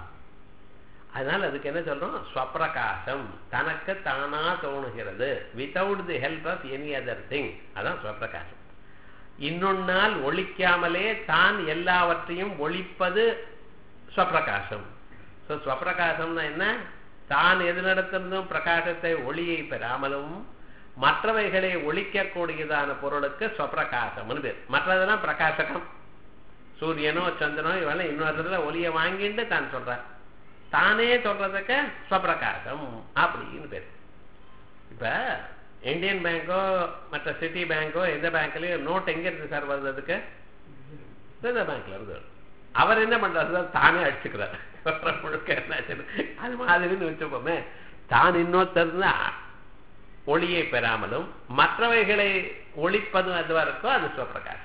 அதனால அதுக்கு என்ன சொல்றோம் ஸ்வப்பிரகாசம் தனக்கு தானா தோணுகிறது without the help of any other thing அதான் ஸ்வப்பிரகாசம் இன்னொன்னால் ஒழிக்காமலே தான் எல்லாவற்றையும் ஒழிப்பது ஸ்வப்பிரகாசம் ஸோ ஸ்வப்பிரகாசம்னா என்ன தான் எதிரிடத்திலிருந்தும் பிரகாசத்தை ஒளியை பெறாமலும் மற்றவைகளை ஒழிக்கக்கூடியதான பொருளுக்கு ஸ்வப்பிரகாசம்னு பேர் மற்றதெல்லாம் பிரகாசகம் சூரியனோ சந்திரனோ இவெல்லாம் இன்னொருத்துல ஒளியை வாங்கிட்டு தான் சொல்றார் தானே சொல்றதுக்கு ஸ்வப்பிரகாசம் அப்படின்னு பேர் இப்ப இந்தியன் பேங்கோ மற்ற சிட்டி பேங்கோ எந்த பேங்க்லயும் நோட் எங்க இருந்து சார் வருது அதுக்கு ரிசர்வ் பேங்க்ல இருந்து அவர் என்ன பண்றாரு தானே அடிச்சுக்கிறார் முழுக்க என்ன அது மாதிரின்னு வச்சுப்போமே தான் இன்னொருத்தர் ஒளியை பெறாமலும் மற்றவைகளை ஒழிப்பதும் அதுவா இருக்கோ அது சிவபிரகாசம்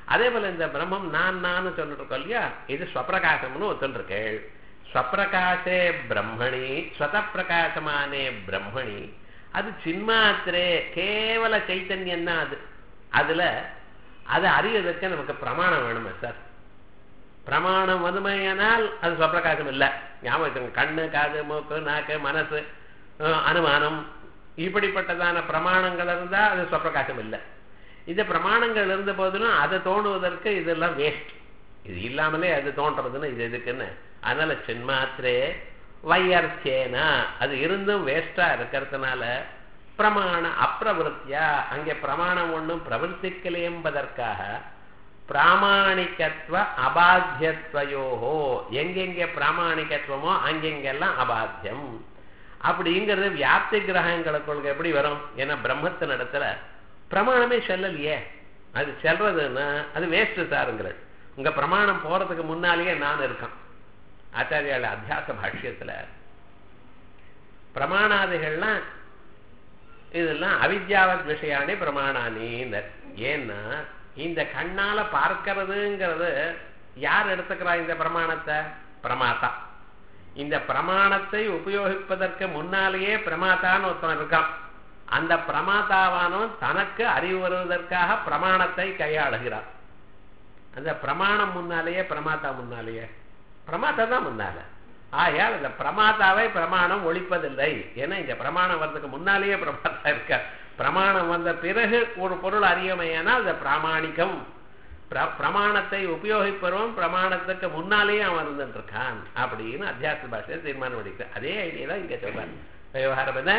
அதே போல இந்த பிரம்மம் நான் நான் சொல்லிட்டு இருக்கோம் இல்லையா இது ஸ்வப்பிரகாசம்னு ஒத்துருக்கேள் ஸ்வப்பிரகாசே பிரம்மணி ஸ்வத பிரகாசமானே பிரம்மணி அது சின்மாத்திரே கேவல சைத்தன்யம் தான் அது அதுல அதை அறிவதற்கு நமக்கு பிரமாணம் வேணுமே சார் பிரமாணம் வதுமையானால் அது ஸ்வப்பிரகாசம் இல்லை ஞாபகம் வச்சுக்கோங்க. கண்ணு காது மூக்கு நாக்கு மனசு அஹ், அனுமானம் இப்படிப்பட்டதான பிரமாணங்கள் இருந்தா அது ஸ்வப்பிரகாசம் இல்லை இந்த பிரமாணங்கள் இருந்த போதிலும் அதை தோணுவதற்கு இதெல்லாம் வேஸ்ட் இது இல்லாமலே அது தோன்றதுன்னு இது எதுக்குன்னு அதனால சின்மாத்திரே வையர்ச்சேனா அது இருந்தும் வேஸ்டா இருக்கிறதுனால பிரமாண அப்பிரவருத்தியா அங்கே பிரமாணம் ஒன்றும் பிரவர்த்திக்கலை என்பதற்காக பிராமாணிகத்துவ அபாத்தியத்வயோகோ எங்கெங்கே பிராமாணிகத்துவமோ அங்கெங்கெல்லாம் அபாத்தியம் அப்படிங்கிறது வியாப்தி கிரகங்களுக்குள்ள எப்படி வரும் ஏன்னா பிரம்மத்தின் இடத்துல பிரமாணமே சொல்லலையே அது செல்றதுன்னா அது வேஸ்ட் சாருங்கிறது உங்க பிரமாணம் போறதுக்கு முன்னாலேயே நான் இருக்கேன் ஆச்சாரியால அத்தியாச பாஷ்யத்துல பிரமாணாதிகள்லாம் இதெல்லாம் அவித்யாவத் விஷயானே பிரமாணானின்னர் ஏன்னா இந்த கண்ணால பார்க்கறதுங்கிறது யார் எடுத்துக்கிறா இந்த பிரமாணத்தை பிரமாதா இந்த பிரமாணத்தை உபயோகிப்பதற்கு முன்னாலேயே பிரமாதான்னு ஒருத்தன் இருக்கான் அந்த பிரமாதாவானும் தனக்கு அறிவு வருவதற்காக பிரமாணத்தை கையாளுகிறான் அந்த பிரமாணம் முன்னாலேயே பிரமாதா முன்னாலேயே பிரமாதா தான் முன்னால ஆகையால் இந்த பிரமாதாவை பிரமாணம் ஒழிப்பதில்லை ஏன்னா இந்த பிரமாணம் வர்றதுக்கு முன்னாலேயே பிரமாதா இருக்க பிரமாணம் வந்த பிறகு ஒரு பொருள் அறியமையானால் அந்த பிராமாணிக்கம் பிர- பிரமாணத்தை உபயோகிப்பவன் பிரமாணத்துக்கு முன்னாலேயே அவன் இருந்துட்டு இருக்கான் அப்படின்னு அத்தியாச பாஷையை தீர்மானம் பண்ணிக்கிறார் அதே ஐடியா தான் இங்க சொல்றாரு விவகாரம் என்ன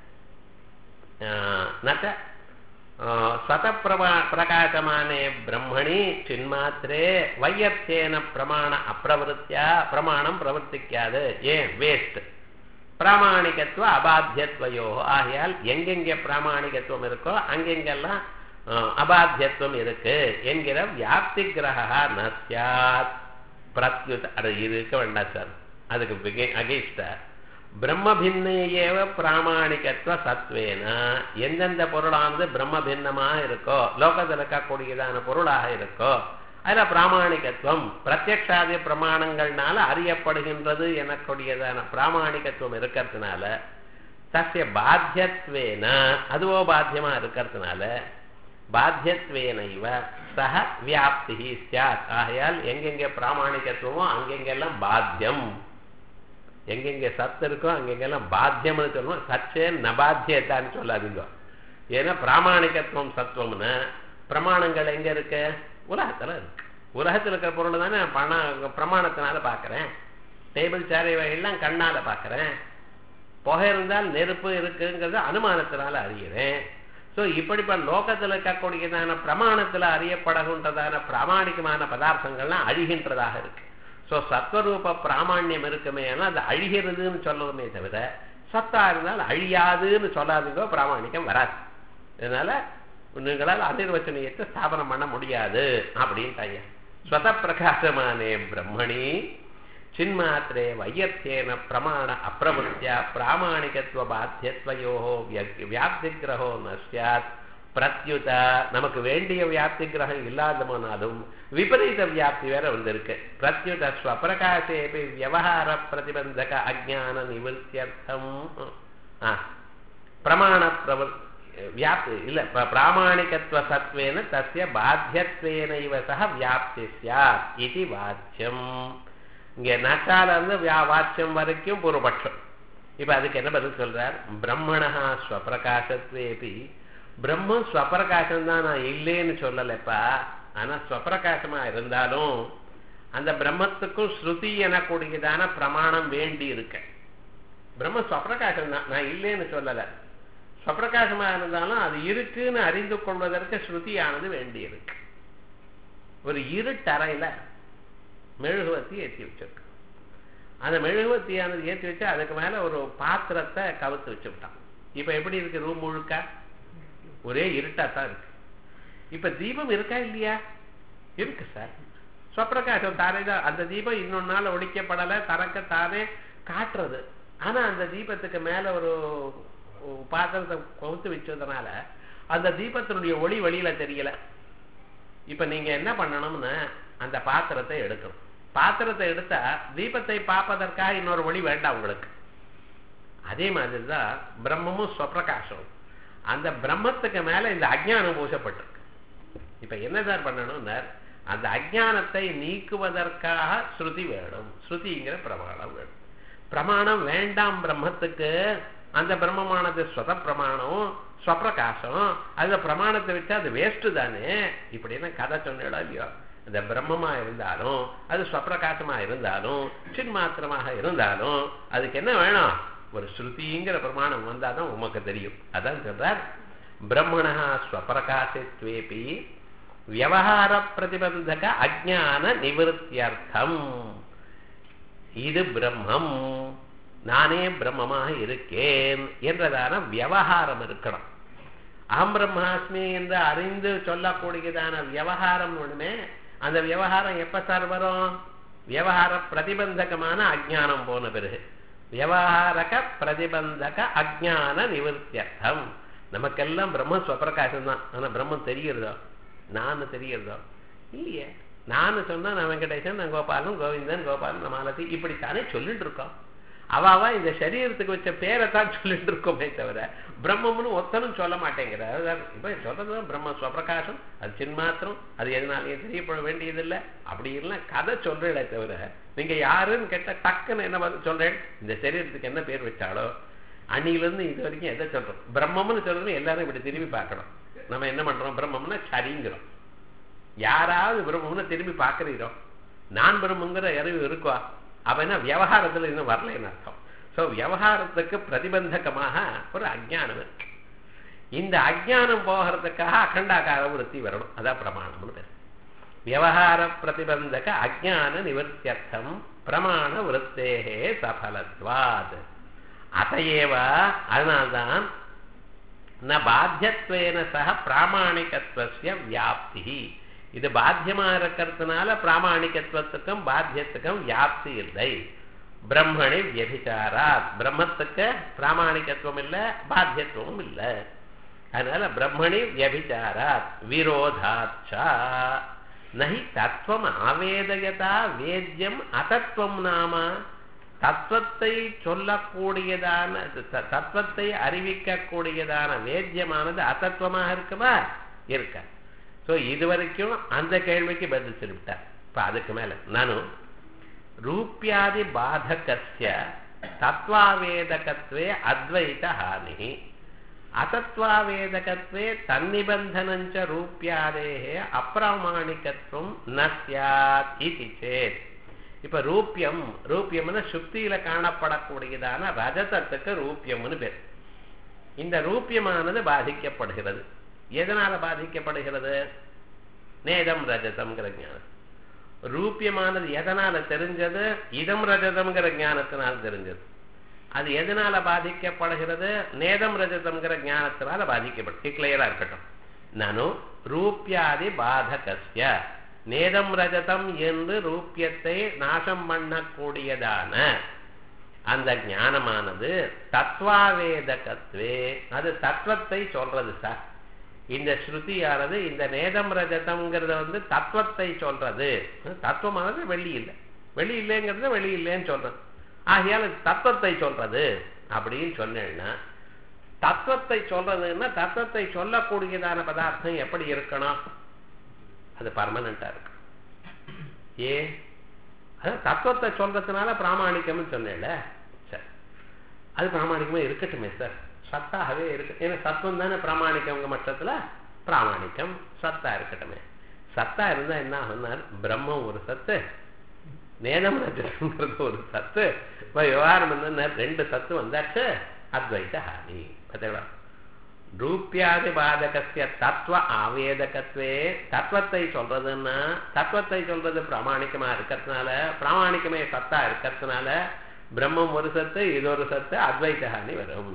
நச்ச ஸ்வதப்பிரமா பிரகாசமானே பிரம்மணி சின்மாத்திரே வையர்த்தேன பிரமாண அப்பிரவருத்தியா பிரமாணம் பிரவர்த்திக்காது ஏன் வேஸ்ட் பிராமாணிகத்துவ அபாத்தியத்வயோ ஆகையால் எங்கெங்கே பிராமாணிகத்துவம் இருக்கோ அங்கெங்கெல்லாம் அஹ், அபாத்தியத்துவம் இருக்கு என்கிற வியாப்தி கிரகா நசியாத் பிரத்யுத அது இது இருக்க வேண்டாம் சார் அதுக்கு அகேஷ்டா பிரம்மபின்னையேவ பிராமாணிகத்துவ சத்வேன எந்தெந்த பொருளானது பிரம்ம பின்னமா இருக்கோ லோகத்தில் இருக்கக்கூடியதான பொருளாக இருக்கோ அதுல பிராமாணிகத்துவம் பிரத்யக்ஷாதி பிரமாணங்கள்னால அறியப்படுகின்றது எனக்கூடியதான பிராமாணிகத்துவம் இருக்கிறதுனால தசிய பாத்தியத்வேன அதுவோ பாத்தியமா இருக்கிறதுனால பாத்தியத்வேன இவ சக வியாப்தி சாத் ஆகையால் எங்கெங்கே பிராமாணிகத்துவமோ அங்கெங்கெல்லாம் பாத்தியம் எங்கெங்க சத்து இருக்கோ அங்கெங்கெல்லாம் பாத்தியம்னு சொல்லணும் சச்சே நபாத்தியத்தான்னு சொல்லாதீங்க ஏன்னா பிராமாணிகத்துவம் சத்துவம்னு பிரமாணங்கள் எங்க இருக்கு உலகத்துல இருக்கு உலகத்துல இருக்கிற பொருள் தானே பண பிரமாணத்தினால பார்க்கறேன் டேபிள் சேர் இவைகள்லாம் கண்ணால பார்க்கறேன் புகை இருந்தால் நெருப்பு இருக்குங்கிறது அனுமானத்தினால அறிகிறேன் ஸோ இப்படிப்பட்ட லோகத்தில் இருக்கக்கூடியதான பிரமாணத்தில் அறியப்படுகின்றதான பிராமாணிகமான பதார்த்தங்கள்லாம் அழிகின்றதாக இருக்கு ஸோ சத்வரூப பிராமாண்யம் இருக்குமே ஆனால் அது அழிகிறதுன்னு சொல்லுவோமே தவிர சத்தா இருந்தால் அழியாதுன்னு சொல்லாதீங்க பிராமாணிக்கம் வராது அதனால நீங்களால் அனிர்வச்சனீயத்தை ஸ்தாபனம் பண்ண முடியாது அப்படின்ட்டாங்க ஸ்வத பிரகாசமானே பிரம்மணி சின்மாத்திரே வையர்த்தேன பிரமாண அப்பிரவருத்தியா பிராமாணிகத்துவ பாத்தியத்வயோ வியாப்தி கிரகோ நஸ்யாத் பிரத்யுத நமக்கு வேண்டிய வியாப்தி கிரகம் இல்லாத போனாலும் விபரீத வியாப்தி வேற வந்திருக்கு பிரத்யுத ஸ்வப்பிரகாசேபி வியவஹார பிரதிபந்தக அஜான நிவர்த்தியர்த்தம் ஆ, பிரமாண பிரவ வியாப்தி இல்ல ப- பிராமாணிகத்துவ சத்வேன தஸ்ய பாத்தியத்வேன இவ சக வியாப்தி சியாத் இது வாச்சியம் இங்க நட்டால இருந்து வியா- வாச்சியம் வரைக்கும் பூர்வபட்சம் இப்ப அதுக்கு என்ன பதில் சொல்றார் பிரம்மணா ஸ்வப்பிரகாசத்வேபி பிரம்மம் ஸ்வப்பிரகாசம் தான் நான் இல்லைன்னு சொல்லலப்பா ஆனா ஸ்வப்பிரகாசமா இருந்தாலும் அந்த பிரம்மத்துக்கும் ஸ்ருதி எனக்கூடியதான பிரமாணம் வேண்டி இருக்க பிரம்ம ஸ்வப்பிரகாசம் தான் நான் இல்லைன்னு சொல்லல ஸ்வப்பிரகாசமா இருந்தாலும் அது இருக்குன்னு அறிந்து கொள்வதற்கு ஸ்ருதியானது வேண்டி இருக்கு ஒரு இருட்டறையில மெழுகுவத்தி ஏற்றி வச்சிருக்கு அந்த மெழுகுவத்தியானது ஏற்றி வச்சு அதுக்கு மேல ஒரு பாத்திரத்தை கவுத்து வச்சு விட்டான் இப்ப எப்படி இருக்கு ரூம் முழுக்க ஒரே இருட்டா தான் இருக்கு இப்ப தீபம் இருக்கா இல்லையா இருக்கு சார் ஸ்வப்பிரகாசம் தானே தான் அந்த தீபம் இன்னொரு நாள் ஒழிக்கப்படலை தனக்கு தானே காட்டுறது ஆனா அந்த தீபத்துக்கு மேல ஒரு ஒரு பாத்திரத்தை கவுத்து வச்சதுனால அந்த தீபத்தினுடைய ஒளி வெளியில தெரியல இப்ப நீங்க என்ன பண்ணணும்னு அந்த பாத்திரத்தை எடுக்கணும் பாத்திரத்தை எடுத்தா தீபத்தை பார்ப்பதற்காக இன்னொரு வழி வேண்டாம் உங்களுக்கு அதே மாதிரி தான் பிரம்மமும் ஸ்வப்பிரகாசம் அந்த பிரம்மத்துக்கு மேல இந்த அஜ்ஞானம் பூசப்பட்டிருக்கு இப்ப என்ன சார் பண்ணணும்னார் அந்த அஜ்ஞானத்தை நீக்குவதற்காக ஸ்ருதி வேணும் ஸ்ருதிங்கிற பிரமாணம் வேணும் பிரமாணம் வேண்டாம் பிரம்மத்துக்கு அந்த பிரம்மமானது ஸ்வத பிரமாணம் ஸ்வப்பிரகாசம் அந்த பிரமாணத்தை வச்சா அது வேஸ்ட் தானே இப்படின்னு கதை சொன்னீங்களோ இல்லையோ அந்த பிரம்மமா இருந்தாலும் அது ஸ்வப்பிரகாசமா இருந்தாலும் சின்மாத்திரமாக இருந்தாலும் அதுக்கு என்ன வேணும் ஒரு ஸ்ருதிங்கிற பிரமாணம் வந்தாதான் உமக்கு தெரியும் அதான் சொல்றார் பிரம்மணா ஸ்வப்பிரகாசித்வேபி வியவகார பிரதிபந்தக அஜான நிவர்த்தியர்த்தம் இது பிரம்மம் நானே பிரம்மமாக இருக்கேன் என்றதான வியவகாரம் இருக்கணும் அகம் பிரம்மாஸ்மி என்று அறிந்து சொல்லக்கூடியதான வியவகாரம் ஒண்ணுமே அந்த வியவகாரம் எப்ப சார் வரும் வியவகார பிரதிபந்தகமான அஜானம் போன பிறகு வியவகாரக பிரதிபந்தக அஜான நிவர்த்தியர்த்தம் நமக்கெல்லாம் பிரம்ம ஸ்வப்பிரகாசம் தான் ஆனா பிரம்மம் தெரிகிறதோ நான் தெரிகிறதோ இல்லையே நான் சொன்னா நான் வெங்கடேசன் நான் கோபாலன் கோவிந்தன் கோபாலன் மாலதி இப்படித்தானே சொல்லிட்டு இருக்கோம் அவாவா இந்த சரீரத்துக்கு வச்ச பேரை தான் சொல்லிட்டு இருக்கோமே தவிர பிரம்மம்னு ஒத்தனும் சொல்ல மாட்டேங்கிறார் இப்ப சொல்றது பிரம்ம ஸ்வப்பிரகாசம் அது சின்மாத்திரம் அது எதனாலேயும் தெரியப்பட வேண்டியதில்லை அப்படி இல்லை கதை சொல்றீங்களே தவிர நீங்க யாருன்னு கேட்ட டக்குன்னு என்ன பதில் சொல்றேன் இந்த சரீரத்துக்கு என்ன பேர் வச்சாலோ அன்னிலிருந்து இது வரைக்கும் எதை சொல்றோம் பிரம்மம்னு சொல்றது எல்லாரும் இப்படி திரும்பி பார்க்கணும் நம்ம என்ன பண்றோம் பிரம்மம்னா சரிங்கிறோம் யாராவது பிரம்மம்னு திரும்பி பார்க்கறீரோ நான் பிரம்மங்கிற அறிவு இருக்கா அவ என்ன விவகாரத்துல இன்னும் வரலன்னு அர்த்தம் சோ விவகாரத்துக்கு பிரதிபந்தகமாக ஒரு அஜ்ஞானம் இருக்கு இந்த அஜ்ஞானம் போகிறதுக்காக அகண்டாகார விருத்தி வரணும் அதான் பிரமாணம்னு பேர் விவகார பிரதிபந்தக அஜான நிவர்த்தியர்த்தம் பிரமாண விருத்தேகே சபலத்வாத் அதையேவ அதனால்தான் ந பாத்தியத்வேன சக பிராமணிகத்துவசிய வியாப்தி இது பாத்தியமா இருக்கிறதுனால பிராமணிகத்துவத்துக்கும் பாத்தியத்துக்கும் வியாப்தி இல்லை பிரம்மணி வியபிச்சாராத் பிரம்மத்துக்கு பிராமணிகத்துவம் இல்லை பாத்தியத்துவம் இல்லை அதனால பிரம்மணி வியபிச்சாராத் விரோதாச்சா நகி தத்துவம் ஆவேதயதா வேத்தியம் அதத்துவம் நாம தத்துவத்தை சொல்லக்கூடியதான தத்துவத்தை அறிவிக்கக்கூடியதான வேத்தியமானது அத்தத்துவமாக இருக்குமா இருக்க ஸோ இது வரைக்கும் அந்த கேள்விக்கு பதில் சொல்லிவிட்டார் இப்ப அதுக்கு மேல நானும் ரூபியாதி பாதகஸ்ய தத்வாவேதகத்வே அத்வைத ஹானி அசத்வாவேதகத்வே தன்னிபந்தனஞ்ச ரூபியாதேகே அப்பிராமாணிகத்துவம் ந சியாத் இது சேத் இப்ப ரூபியம் ரூபியம்னு சுத்தியில காணப்படக்கூடியதான ரஜதத்துக்கு ரூபியம்னு பேர் இந்த ரூபியமானது பாதிக்கப்படுகிறது எதனால பாதிக்கப்படுகிறது நேதம் ரஜதம்ங்கிற ஞானம் ரூபியமானது எதனால தெரிஞ்சது இதம் ரஜதம்ங்கிற ஞானத்தினால் தெரிஞ்சது அது எதனால பாதிக்கப்படுகிறது நேதம் ரஜதம்ங்கிற ஞானத்தினால பாதிக்கப்படும் கிளியரா இருக்கட்டும் நானும் ரூபியாதி பாதகஸ்ய நேதம் ரஜதம் என்று ரூபியத்தை நாசம் பண்ணக்கூடியதான அந்த ஞானமானது தத்வாவேதகத்வே அது தத்துவத்தை சொல்றது சார் இந்த ஸ்ருதியானது இந்த நேதம் ரஜதம்ங்கிறத வந்து தத்துவத்தை சொல்றது தத்துவமானது வெளி இல்லை வெளி இல்லைங்கிறது வெளி இல்லைன்னு சொல்றது ஆகையால் தத்துவத்தை சொல்றது அப்படின்னு சொன்னேன்னா தத்துவத்தை சொல்றதுன்னா தத்துவத்தை சொல்லக்கூடியதான பதார்த்தம் எப்படி இருக்கணும் அது பர்மனண்டா இருக்கு ஏ அதான் தத்துவத்தை சொல்றதுனால பிராமணிக்கம்னு சொன்னேன்ல சரி அது பிராமணிக்கமா இருக்கட்டுமே சார் சத்தாகவே இருக்கு ஏன்னா சத்துவம் தானே பிராமணிக்கவங்க மட்டத்துல பிராமணிக்கம் சத்தா இருக்கட்டுமே சத்தா இருந்தா என்ன ஆகும்னா பிரம்மம் ஒரு சத்து நேதம் ரஜங்கிறது ஒரு சத்து இப்ப விவகாரம் என்ன ரெண்டு சத்து வந்தாச்சு அத்வைத ஹானி பார்த்தீங்களா ரூபியாதி பாதகசிய தத்துவ ஆவேதகத்வே தத்துவத்தை சொல்றதுன்னா தத்துவத்தை சொல்றது பிராமணிக்கமா இருக்கிறதுனால பிராமணிக்கமே சத்தா இருக்கிறதுனால பிரம்மம் ஒரு சத்து இது ஒரு சத்து அத்வைதஹானி வரும்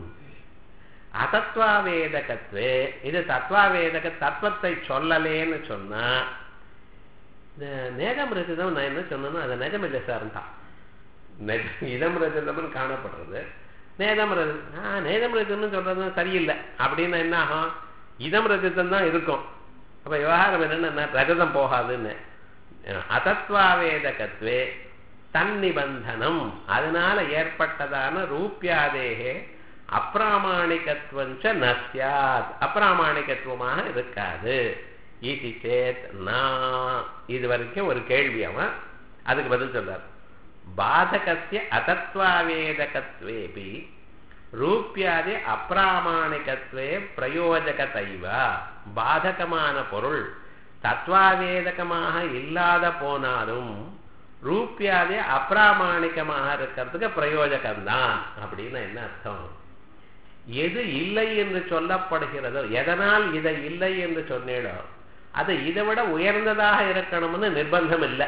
அசத்வாவேதகத்வே இது தத்வாவேதக தத்துவத்தை சொல்லலேன்னு சொன்னா இந்த நேகம் ரஜதம் நான் என்ன சொன்னேன்னா அது நிஜம் இல்லை சார்தான் இதம் ரஜதம்னு காணப்படுறது நேதம் ரஜம் ஆ நேதம் ரஜம்னு சொல்றது சரியில்லை அப்படின்னு என்ன ஆகும் இதம் ரஜதம் தான் இருக்கும் அப்ப விவகாரம் என்னன்னா ரஜதம் போகாதுன்னு அதத்வாவேதகத்வே தன் நிபந்தனம் அதனால ஏற்பட்டதான ரூபியாதேகே அப்பிராமாணிகத்துவஞ்ச நசியாத் அப்பிராமாணிகத்துவமாக இருக்காது இது சேத் நான் இது வரைக்கும் ஒரு கேள்வி அவன் அதுக்கு பதில் சொல்றார் பாதகசிய அதத்வாவேதகத்வேபி ரூபியாதி அப்பிராமாணிகத்வே பிரயோஜகத்தைவ பாதகமான பொருள் தத்வாவேதகமாக இல்லாத போனாலும் ரூபியாதி அப்பிராமாணிகமாக இருக்கிறதுக்கு பிரயோஜகம்தான் அப்படின்னு என்ன அர்த்தம் எது இல்லை என்று சொல்லப்படுகிறதோ எதனால் இதை இல்லை என்று சொன்னேடோ அது இதை விட உயர்ந்ததாக இருக்கணும்னு நிர்பந்தம் இல்லை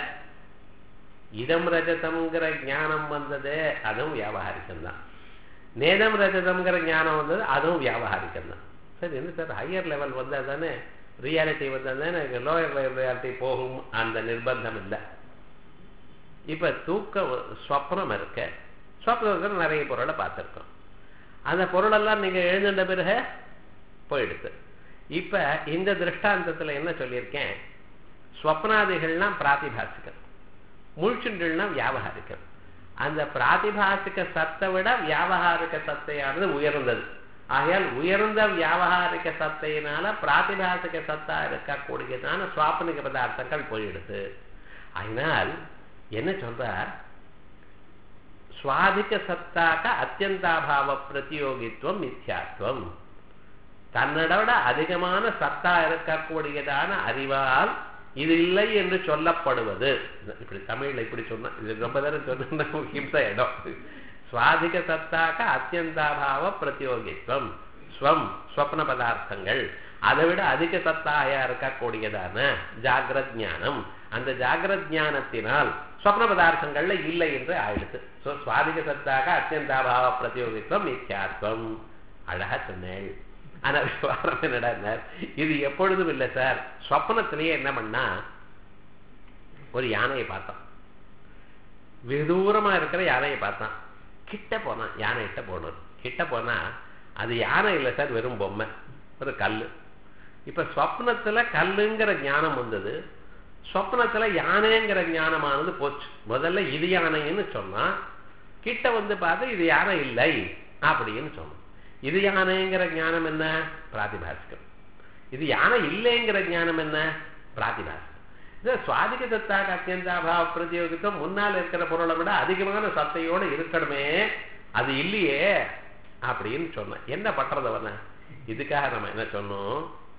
இதம் ரஜதம்ங்கிற ஞானம் வந்தது அதுவும் வியாபகாரிக்கம் தான் நேதம் ரஜதம்ங்கிற ஞானம் வந்தது அதுவும் வியாபகாரிக்கம் தான் சரி என்ன சார் ஹையர் லெவல் வந்தால் தானே ரியாலிட்டி வந்தால் தானே லோயர் லெவல் ரியாலிட்டி போகும் அந்த நிர்பந்தம் இல்லை இப்போ தூக்க ஸ்வப்னம் இருக்க ஸ்வப்னத்தில் நிறைய பொருளை பார்த்துருக்கோம் அந்த பொருளெல்லாம் நீங்கள் எழுந்துட்ட பிறகு போயிடுது இப்போ இந்த திருஷ்டாந்தத்தில் என்ன சொல்லியிருக்கேன் ஸ்வப்னாதிகள்லாம் பிராத்திபாசிக்கம் முழ்ச்சுண்டுன்னா வியாபகாரிக்கம் அந்த பிராத்திபாசிக்க சத்தை விட வியாபகாரிக சத்தையானது உயர்ந்தது ஆகையால் உயர்ந்த வியாபகாரிக சத்தையினால பிராத்திபாசிக சத்தா இருக்கக்கூடியதான சுவாப்பனிக பதார்த்தங்கள் போயிடுது அதனால் என்ன சொல்றார் சுவாதிக சத்தாக அத்தியந்தாபாவ பிரதியோகித்துவம் மித்யாத்வம் தன்னோட அதிகமான சத்தா இருக்கக்கூடியதான அறிவால் இது இல்லை என்று சொல்லப்படுவது இப்படி தமிழ்ல இப்படி சொன்னா இது ரொம்ப தரம் சொன்னா ஹிம்ச இடம் சுவாதிக சத்தாக அத்தியந்தாபாவ பிரதியோகித்துவம் ஸ்வம் ஸ்வப்ன பதார்த்தங்கள் அதை விட அதிக சத்தாக இருக்கக்கூடியதான ஜாகிரத் ஞானம் அந்த ஜாகிரத் ஞானத்தினால் ஸ்வப்ன பதார்த்தங்கள்ல இல்லை என்று ஆயிடுது ஸோ சுவாதிக சத்தாக அத்தியந்தாபாவ பிரதியோகித்துவம் மித்யாத்வம் அழகா சொன்னேள் ஆனா விவகாரம் என்னடா இது எப்பொழுதும் இல்லை சார் சொப்பனத்திலேயே என்ன பண்ணா ஒரு யானையை பார்த்தான் விதூரமா இருக்கிற யானையை பார்த்தான் கிட்ட போனான் யானைகிட்ட போனது கிட்ட போனா அது யானை இல்லை சார் வெறும் பொம்மை ஒரு கல் இப்ப சொப்னத்துல கல்லுங்கிற ஞானம் வந்தது சொப்னத்துல யானைங்கிற ஞானமானது போச்சு முதல்ல இது யானைன்னு சொன்னா கிட்ட வந்து பார்த்து இது யானை இல்லை அப்படின்னு சொன்னோம் இது யானைங்கிற ஞானம் என்ன பிராதிபாசிகம் இது யானை இல்லைங்கிற ஞானம் என்ன பிராதிபாசிகம் இது சுவாதிக சத்தாக அத்தியந்தாபாவ பிரதியோகித்தம் முன்னால் இருக்கிற பொருளை விட அதிகமான சத்தையோடு இருக்கணுமே அது இல்லையே அப்படின்னு சொன்னேன் என்ன பண்றது அவன இதுக்காக நம்ம என்ன சொன்னோம்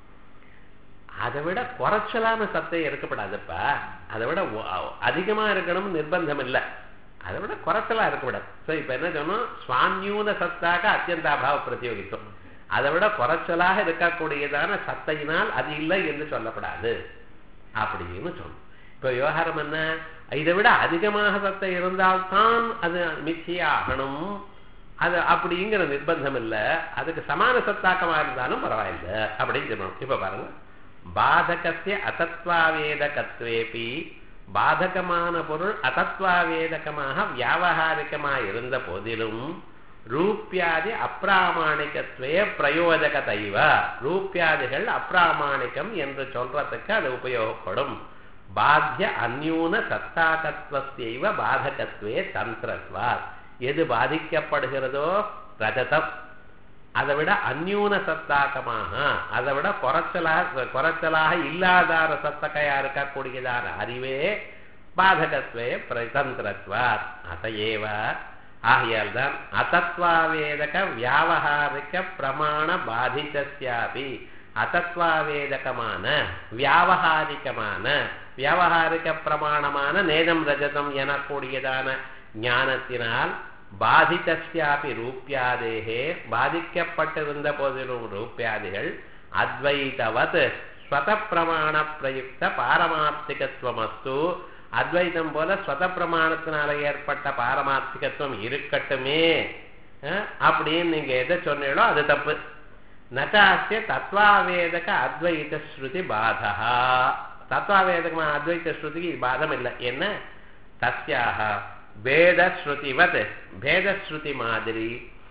அதை விட குறைச்சலான சத்தை இருக்கப்படாதுப்பா அதை விட அதிகமா இருக்கணும்னு நிர்பந்தம் இல்லை அதை விட குறைச்சலா இருக்கக்கூடாது ஸோ இப்போ என்ன சொன்னோம் சுவான்யூன சத்தாக அத்தியந்தாபாவ பிரதியோகித்தம் அதை விட குறைச்சலாக இருக்கக்கூடியதான சத்தையினால் அது இல்லை என்று சொல்லப்படாது அப்படின்னு சொன்னோம் இப்போ விவகாரம் என்ன இதை விட அதிகமாக சத்தை இருந்தால்தான் அது மிச்சியாகணும் அது அப்படிங்கிற நிர்பந்தம் இல்லை அதுக்கு சமான சத்தாக்கமா இருந்தாலும் பரவாயில்லை அப்படின்னு சொல்லணும் இப்ப பாருங்க பாதகசிய அசத்வாவேதகத்வேபி பாதகமான பொருள் அதத்வாவேதகமாக வியாபகாரிகமாக இருந்த போதிலும் ரூபியாதி அப்பிராமாணிகத்வே பிரயோஜகதைவ ரூபியாதிகள் அப்பிராமாணிகம் என்று சொல்றதுக்கு அது உபயோகப்படும் பாத்திய அந்யூன சத்தாகத்வத்தைவ பாதகத்வே தந்திரத்வார் எது பாதிக்கப்படுகிறதோ ரஜதம் அதை விட அந்யூன சத்தாக்கமாக அதை விட குறைச்சலாக குறைச்சலாக இல்லாதார சத்தகையா இருக்கக்கூடியதான அறிவே பாதகத்வே பிரதந்திரத்வார் அதையேவ ஆகையால் தான் அசத்வாவேதக வியாவகாரிக பிரமாண பாதிதஸ்யாபி அசத்வாவேதகமான வியாவகாரிகமான வியாவகாரிக பிரமாணமான நேதம் ரஜதம் எனக்கூடியதான ஞானத்தினால் பாதிதஸ்யாபி ரூபியாதேகே பாதிக்கப்பட்டிருந்த போதிலும் ரூபியாதிகள் அத்வைதவத் ஸ்வத பிரமாண பிரயுக்த பாரமார்த்திகத்துவமஸ்து அத்வைதம் போல ஸ்வத பிரமாணத்தினால ஏற்பட்ட பாரமார்த்திகத்துவம் இருக்கட்டுமே அப்படின்னு நீங்க எதை சொன்னீங்களோ அது தப்பு நச்சாஸ்ய தத்வாவேதக அத்வைத ஸ்ருதி பாதா தத்வாவேதகமான அத்வைத ஸ்ருதிக்கு பாதம் இல்லை என்ன தஸ்யாக வேதஸ்ருதிவத் பேதஸ்ருதி மாதிரி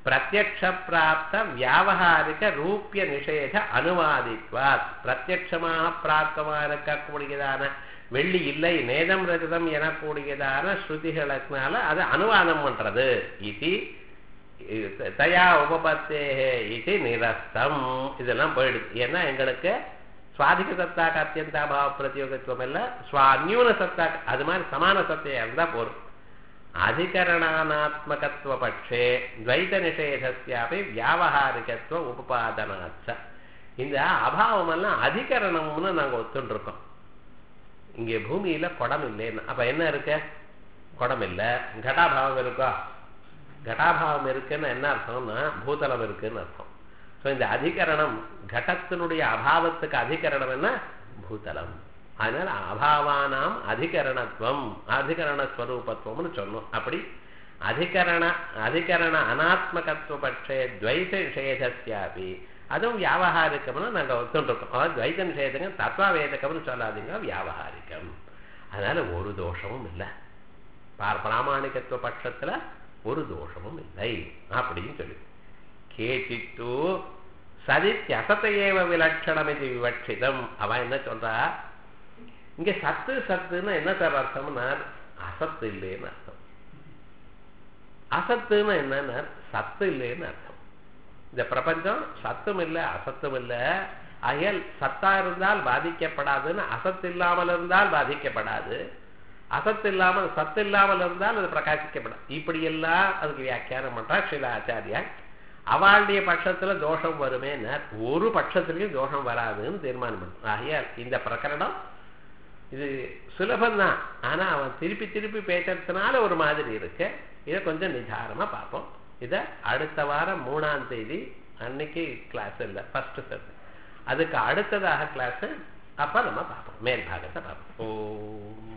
பிரத்யக்ஷ பிராப்த வியாபகாரிக ரூபிய நிஷேத அனுவாதித்வாத் பிரத்யக்ஷமாக பிராப்தமாக இருக்கக்கூடியதான வெள்ளி இல்லை நேதம் ரஜதம் எனக்கூடியதான ஸ்ருதிகளுக்குனால அது அனுவாதம் பண்றது இது தயா உபபத்தே இது நிரஸ்தம் இதெல்லாம் போயிடுது ஏன்னா எங்களுக்கு சுவாதிக சத்தாக்கு அத்தியந்தாபாவ பிரதியோகத்துவம் இல்ல சுவான்யூன சத்தாக்கு அது மாதிரி சமான சத்தையா இருந்தா போரும் அதிகரணாத்மகத்துவ பட்சே துவைத நிஷேதஸ்யாபி வியாபகாரிகத்துவ உபபாதனாச்ச இந்த அபாவம் எல்லாம் அதிகரணம்னு நாங்க ஒத்துட்டு இருக்கோம் இங்க பூமியில குடம் இல்லைன்னு அப்ப என்ன இருக்கு குடம் இல்ல கடாபாவம் இருக்கா கடாபாவம் இருக்குன்னு என்ன அர்த்தம்னா பூதலம் இருக்குன்னு அர்த்தம் ஸோ இந்த அதிகரணம் கடத்தினுடைய அபாவத்துக்கு அதிகரணம் என்ன பூதலம் அதனால அபாவானாம் அதிகரணத்துவம் அதிகரணஸ்வரூபத்துவம்னு சொன்னோம் அப்படி அதிகரண அதிகரண அனாத்மகத்துவ பட்சே துவைத நிஷேதஸ்யாபி அதுவும் வியாபகாரிக்கம்னு நாங்கள் ஒத்துருக்கோம் அதாவது துவைத நிஷேதங்க தத்வாவேதகம்னு சொல்லாதீங்க வியாபகாரிக்கம் அதனால ஒரு தோஷமும் இல்லை பிராமணிகத்துவ பட்சத்துல ஒரு தோஷமும் இல்லை அப்படின்னு சொல்லி கேச்சிட்டு சதித்தி அசத்தையேவ விலட்சணம் இது விவட்சிதம் அவன் என்ன சொல்றா இங்க சத்து சத்துன்னு என்ன சார் அர்த்தம்னா அசத்து இல்லைன்னு அர்த்தம் அசத்துன்னு என்னன்னா சத்து இல்லைன்னு அர்த்தம் இந்த பிரபஞ்சம் சத்தும் இல்லை அசத்தும் இல்லை அயல் சத்தா இருந்தால் பாதிக்கப்படாதுன்னு அசத்து இல்லாமல் இருந்தால் பாதிக்கப்படாது அசத்து இல்லாமல் சத்து இல்லாமல் இருந்தால் அது பிரகாசிக்கப்படாது இப்படியெல்லாம் அதுக்கு வியாக்கியானம் பண்றா ஸ்ரீல ஆச்சாரியா அவளுடைய பட்சத்துல தோஷம் வருமேன்னு ஒரு பட்சத்திலையும் தோஷம் வராதுன்னு தீர்மானம் பண்ணும் ஆகையால் இந்த பிரகரணம் இது சுலபந்தான் ஆனா அவன் திருப்பி திருப்பி பேசுறதுனால ஒரு மாதிரி இருக்கு இதை கொஞ்சம் நிதானமா பார்ப்போம் இதை அடுத்த வாரம் மூணாம் தேதி அன்னைக்கு கிளாஸ் இல்லை ஃபர்ஸ்ட் செட் அதுக்கு அடுத்ததாக கிளாஸ் அப்ப நம்ம பார்ப்போம் மேல் பாகத்தை பார்ப்போம் ஓ